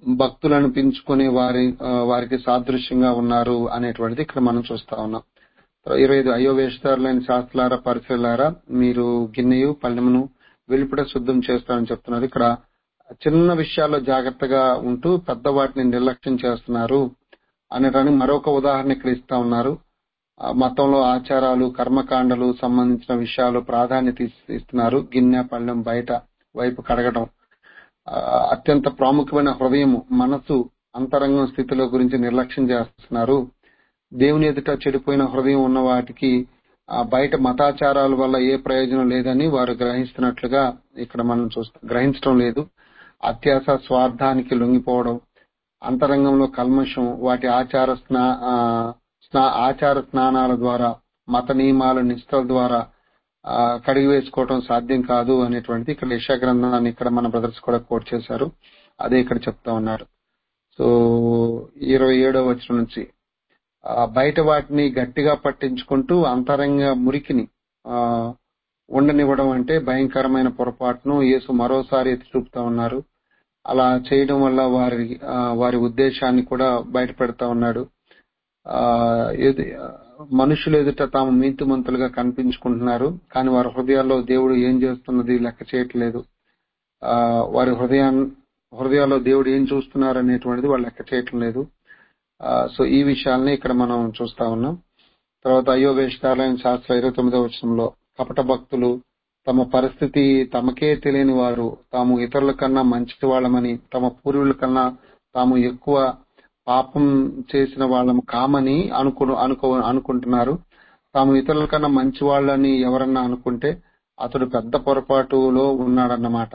Speaker 1: భక్తులను పెంచుకునే వారి ఆ, వారికి సాదృశ్యంగా ఉన్నారు అనేటువంటిది ఇక్కడ మనం చూస్తా ఉన్నాం ఇరవై ఐదు అయ్యో వేషధారులైన శాస్త్రులారా పరిశీలారా మీరు గిన్నెయు పళ్ళెమును వెలుపట శుద్ధం చేస్తారని చెప్తున్నారు ఇక్కడ చిన్న విషయాల్లో జాగ్రత్తగా ఉంటూ పెద్ద వాటిని నిర్లక్ష్యం చేస్తున్నారు అనేటానికి మరొక ఉదాహరణ ఇక్కడ ఇస్తా ఉన్నారు ఆ మతంలో ఆచారాలు కర్మకాండలు సంబంధించిన విషయాలు ప్రాధాన్యత ఇస్- ఇస్తున్నారు గిన్నె పళ్ళెం బయట వైపు కడగడం ఆ, అత్యంత ప్రాముఖ్యమైన హృదయం మనసు అంతరంగం స్థితిలో గురించి నిర్లక్ష్యం చేస్తున్నారు దేవుని ఎదుట చెడిపోయిన హృదయం ఉన్న వాటికి ఆ బయట మతాచారాల వల్ల ఏ ప్రయోజనం లేదని వారు గ్రహిస్తున్నట్లుగా ఇక్కడ మనం చూస్తాం గ్రహించడం లేదు అత్యాస స్వార్థానికి లొంగిపోవడం అంతరంగంలో కల్మషం వాటి ఆచార స్నా ఆ, స్నా ఆచార స్నానాల ద్వారా మత నియమాల నిష్టల ద్వారా ఆ, కడిగి వేసుకోవడం సాధ్యం కాదు అనేటువంటిది ఇక్కడ యశా గ్రంథాన్ని ఇక్కడ మన బ్రదర్స్ కూడా కోట్ చేశారు అదే ఇక్కడ చెప్తా ఉన్నారు సో ఇరవై ఏడో వచ్చిన నుంచి ఆ, బయట వాటిని గట్టిగా పట్టించుకుంటూ అంతరంగ మురికిని ఆ, ఉండనివ్వడం అంటే భయంకరమైన పొరపాటును యేసు మరోసారి ఎత్తి చూపుతా ఉన్నారు అలా చేయడం వల్ల వారి ఆ, వారి ఉద్దేశాన్ని కూడా బయట పెడతా ఉన్నాడు ఆ ఎదు- మనుషులు ఎదుట తాము నీతిమంతులుగా కనిపించుకుంటున్నారు కానీ వారి హృదయాల్లో దేవుడు ఏం చేస్తున్నది లెక్క చేయట్లేదు ఆ వారి హృదయాన్ని హృదయాల్లో దేవుడు ఏం చూస్తున్నారు అనేటువంటిది వాళ్ళు లెక్క చేయటం లేదు ఆ, సో ఈ విషయాల్ని ఇక్కడ మనం చూస్తా ఉన్నాం తర్వాత అయ్యో వేషధారులైన శాస్త్ర ఇరవై తొమ్మిదవ వచనంలో కపట భక్తులు తమ పరిస్థితి తమకే తెలియని వారు తాము ఇతరుల కన్నా మంచి వాళ్ళమని తమ పూర్వీకుల కన్నా తాము ఎక్కువ పాపం చేసిన వాళ్ళం కామని అనుకు అనుకో అనుకుంటున్నారు తాము ఇతరుల కన్నా మంచి వాళ్ళని ఎవరన్నా అనుకుంటే అతడు పెద్ద పొరపాటులో ఉన్నాడన్నమాట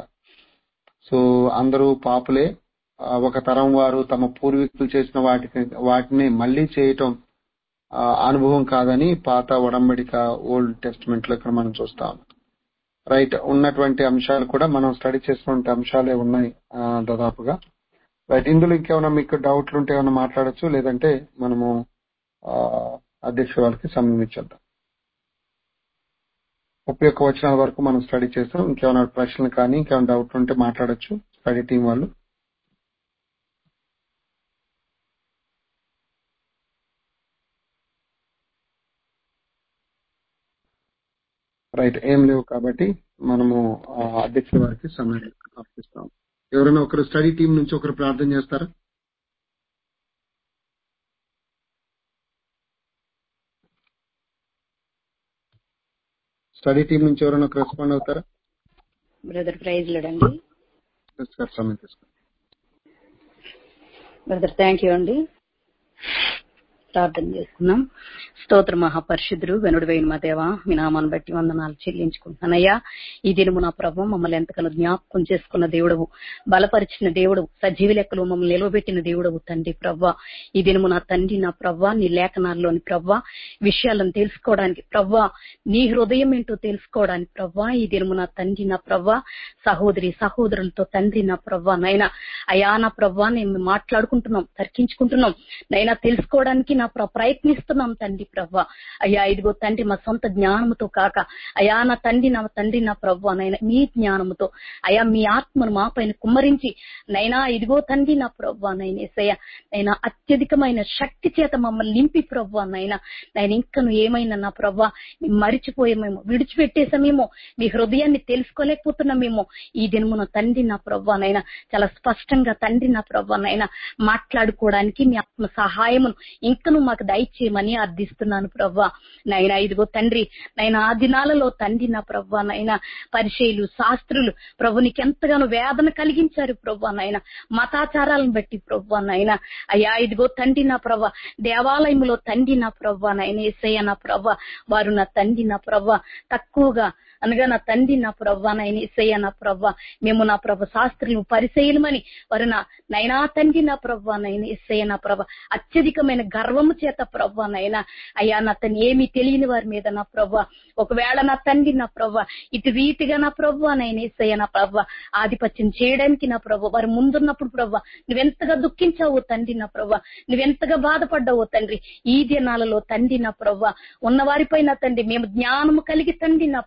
Speaker 1: సో అందరూ పాపులే ఆ, ఒక తరం వారు తమ పూర్వీకులు చేసిన వాటికి వాటిని మళ్ళీ చేయటం ఆ, అనుభవం కాదని పాత ఒడంబడిక ఓల్డ్ టెస్ట్మెంట్ లో ఇక్కడ మనం చూస్తాం రైట్ ఉన్నటువంటి అంశాలు కూడా మనం స్టడీ చేసినటువంటి అంశాలే ఉన్నాయి ఆ, దాదాపుగా రైట్ ఇందులో ఇంకేమైనా మీకు డౌట్లు ఉంటే ఏమైనా మాట్లాడొచ్చు లేదంటే మనము ఆ, అధ్యక్ష వాళ్ళకి సమయం ఇచ్చేద్దాం ముప్పై ఒక్క వచనాల వరకు మనం స్టడీ చేస్తాం ఇంకేమైనా ప్రశ్నలు కానీ ఇంకేమైనా డౌట్లు ఉంటే మాట్లాడొచ్చు స్టడీ టీం వాళ్ళు రైట్ ఏం లేవు కాబట్టి మనము ఆ, అధ్యక్షుల వారికి సమయం అర్పిస్తాం ఎవరైనా ఒకరు స్టడీ టీం నుంచి ఒకరు ప్రార్థన చేస్తారా స్టడీ టీం నుంచి ఎవరైనా ఒకరు రెస్పాండ్ అవుతారా
Speaker 5: బ్రదర్ ప్రైజ్ లేడండి
Speaker 1: ఎస్ సార్ సమయం తీసుకోండి
Speaker 5: బ్రదర్ థ్యాంక్ యూ అండి ప్రార్థన చేసుకున్నాం స్తోత్ర మహాపరిశుద్ధుడు వెనుడు వేయిన మా దేవ మీ నామాన్ని బట్టి వందనాలు చెల్లించుకుంటున్నానయ్యా ఈ దినము నా ప్రభు మమ్మల్ని ఎంతగానో జ్ఞాపకం చేసుకున్న దేవుడవు బలపరిచిన దేవుడు సజీవి లెక్కలు మమ్మల్ని నిలవబెట్టిన దేవుడవు తండ్రి ప్రవ్వ ఈ దినము నా తండ్రి నా ప్రవ్వ నీ లేఖనాల్లోని ప్రవ్వ విషయాలను తెలుసుకోవడానికి ప్రవ్వ నీ హృదయం ఏంటో తెలుసుకోవడానికి ప్రవ్వ ఈ దినము నా తండ్రి నా ప్రవ్వ సహోదరి సహోదరులతో తండ్రి నా ప్రవ్వ నైనా అయా నా ప్రవ్వ నేను మాట్లాడుకుంటున్నాం తర్కించుకుంటున్నాం నైనా తెలుసుకోవడానికి నా ప్ర- ప్రయత్నిస్తున్నాం తండ్రి ప్రవ్వ అయ్యా ఇదిగో తండ్రి మా సొంత జ్ఞానముతో కాక అయా నా తండ్రి నా తండ్రి నా ప్రవ్వ నైనా మీ జ్ఞానముతో అయా మీ ఆత్మను మా పైన కుమ్మరించి నైనా ఇదిగో తండ్రి నా ప్రవ్వ నైనా ఏసయ్య నైనా అత్యధికమైన శక్తి చేత మమ్మల్ని నింపి ప్రవ్వ నైనా నేను ఇంకను ఏమైనా నా ప్రవ్వ మేము మరిచిపోయామేమో విడిచిపెట్టేసామేమో మీ హృదయాన్ని తెలుసుకోలేకపోతున్నామేమో ఈ దినమున తండ్రి నా ప్రవ్వనైనా చాలా స్పష్టంగా తండ్రి నా ప్రవ్వనైనా మాట్లాడుకోవడానికి మీ ఆత్మ సహాయమును ఇంకను మాకు దయచేయమని అర్థిస్తున్నాను ప్రవ్వ నైనా ఇదిగో తండ్రి నైనా ఆ దినాలలో తండ్రి నా ప్రవ్వ నైనా పరిచయులు శాస్త్రులు ప్రభు నీకు ఎంతగానో వేదన కలిగించారు ప్రవ్వ నైనా మతాచారాలను బట్టి ప్రవ్వ నైనా అయ్యా ఇదిగో తండ్రి నా ప్రవ్వ దేవాలయములో తండ్రి నా ప్రవ్వ నైనా ఏసయ్య నా ప్రవ్వ వారు నా తండ్రి నా ప్రవ్వ తక్కువగా అనగా నా తండ్రి నా ప్రవ్వ నైనా ఏసయ్య నా ప్రవ్వ మేము నా ప్రభ శాస్త్రులు పరిచయలమని వారు నా నైనా తండ్రి నా ప్రవ్వ నైనా ఏసయ్య నా ప్రభ అత్యధికమైన గర్వము చేత ప్రవ్వ నైనా అయ్యా నా తండ్రి ఏమీ తెలియని వారి మీద నా ప్రవ్వ ఒకవేళ నా తండ్రి నా ప్రవ్వ ఇటు రీతిగా నా ప్రవ్వ నైనా ఏసయ్య నా ప్రవ్వ ఆధిపత్యం చేయడానికి నా ప్రవ్వ వారు ముందున్నప్పుడు ప్రవ్వ నువ్వెంతగా దుఃఖించావు తండ్రి నా ప్రవ్వ నువ్వెంతగా బాధపడ్డావు తండ్రి ఈ దినాలలో తండ్రి నా ప్రవ్వ ఉన్న వారిపై నా తండ్రి మేము జ్ఞానము కలిగి తండ్రి నా ప్రవ్వ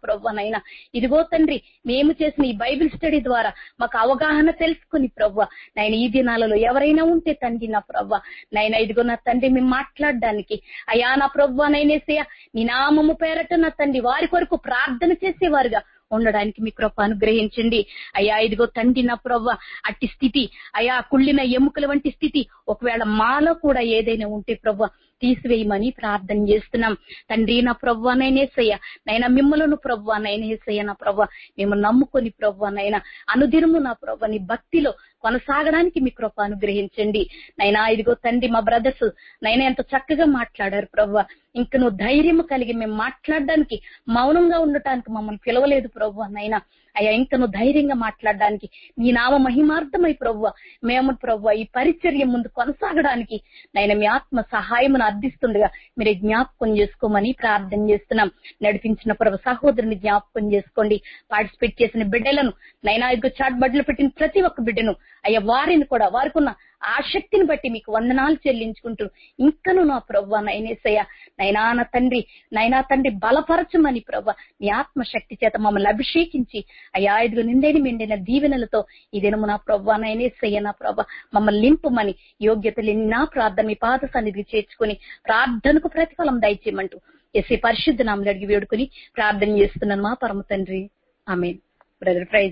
Speaker 5: నైనా ఇదిగో తండ్రి మేము చేసిన ఈ బైబిల్ స్టడీ ద్వారా మాకు అవగాహన తెలుసుకుని ప్రవ్వ నైనా ఈ దినాలలో ఎవరైనా ఉంటే తండ్రి నా ప్రవ్వ నైనా ఇదిగో నా తండ్రి మేము మాట్లాడడానికి అయా నా ప్రవ్వ నైనేసయ్య నీ నామము పేరట నా తండ్రి వారి కొరకు ప్రార్థన చేసేవారుగా ఉండడానికి మీ కృప అనుగ్రహించండి అయ్యా ఇదిగో తండ్రి నా ప్రవ్వ అట్టి స్థితి అయా కుళ్ళిన ఎముకల వంటి స్థితి ఒకవేళ మాలో కూడా ఏదైనా ఉంటే ప్రవ్వ తీసివేయమని ప్రార్థన చేస్తున్నాం తండ్రి నా ప్రవ్వ నైనేసయ్య నైనా మిమ్మలను ప్రవ్వ నైనేసయ్య నా ప్రవ్వ మేము నమ్ముకొని ప్రవ్వ నైనా అనుదినము నా ప్రవ్వ నీ భక్తిలో కొనసాగడానికి మీ కృప అనుగ్రహించండి నైనా ఇదిగో తండ్రి మా బ్రదర్స్ నైనా ఎంత చక్కగా మాట్లాడారు ప్రవ్వ ఇంక నువ్వు ధైర్యం కలిగి మేము మాట్లాడడానికి మౌనంగా ఉండటానికి మమ్మల్ని పిలవలేదు ప్రవ్వ నైనా అయ్యా ఇంకా నువ్వు ధైర్యంగా మాట్లాడడానికి నీ నామ మహిమార్థమై ప్రవ్వ మేము ప్రవ్వ ఈ పరిచర్య ముందు కొనసాగడానికి నైనా మీ ఆత్మ సహాయమును అర్థిస్తుండగా మీరు జ్ఞాపకం చేసుకోమని ప్రార్థన చేస్తున్నాం నడిపించిన ప్రభు సహోదరుని జ్ఞాపకం చేసుకోండి పార్టిసిపేట్ చేసిన బిడ్డలను నైనా ఇదిగో చాట్ బడ్లు పెట్టిన ప్రతి ఒక్క బిడ్డను అయ్యా వారిని కూడా వారికి ఉన్న ఆ శక్తిని బట్టి మీకు వందనాలు చెల్లించుకుంటూ ఇంకను నా ప్రవ్వ నైనేసయ్య నైనా నా తండ్రి నైనా తండ్రి బలపరచమని ప్రవ్వ నీ ఆత్మశక్తి చేత మమ్మల్ని అభిషేకించి అయ్యా ఐదుగు నిండేని మెండిన దీవెనలతో ఈ దినము నా ప్రవ్వ నైనేసయ్య నా ప్రవ్వ మమ్మల్ని నింపుమని యోగ్యత లేని నా ప్రార్థన మీ పాద సన్నిధికి చేర్చుకుని ప్రార్థనకు ప్రతిఫలం దయచేయమంటూ ఎస్ఏ పరిశుద్ధ నామలు అడిగి వేడుకుని ప్రార్థన చేస్తున్నాను మా పరమ తండ్రి ఆమె బ్రదర్ ప్రైజ్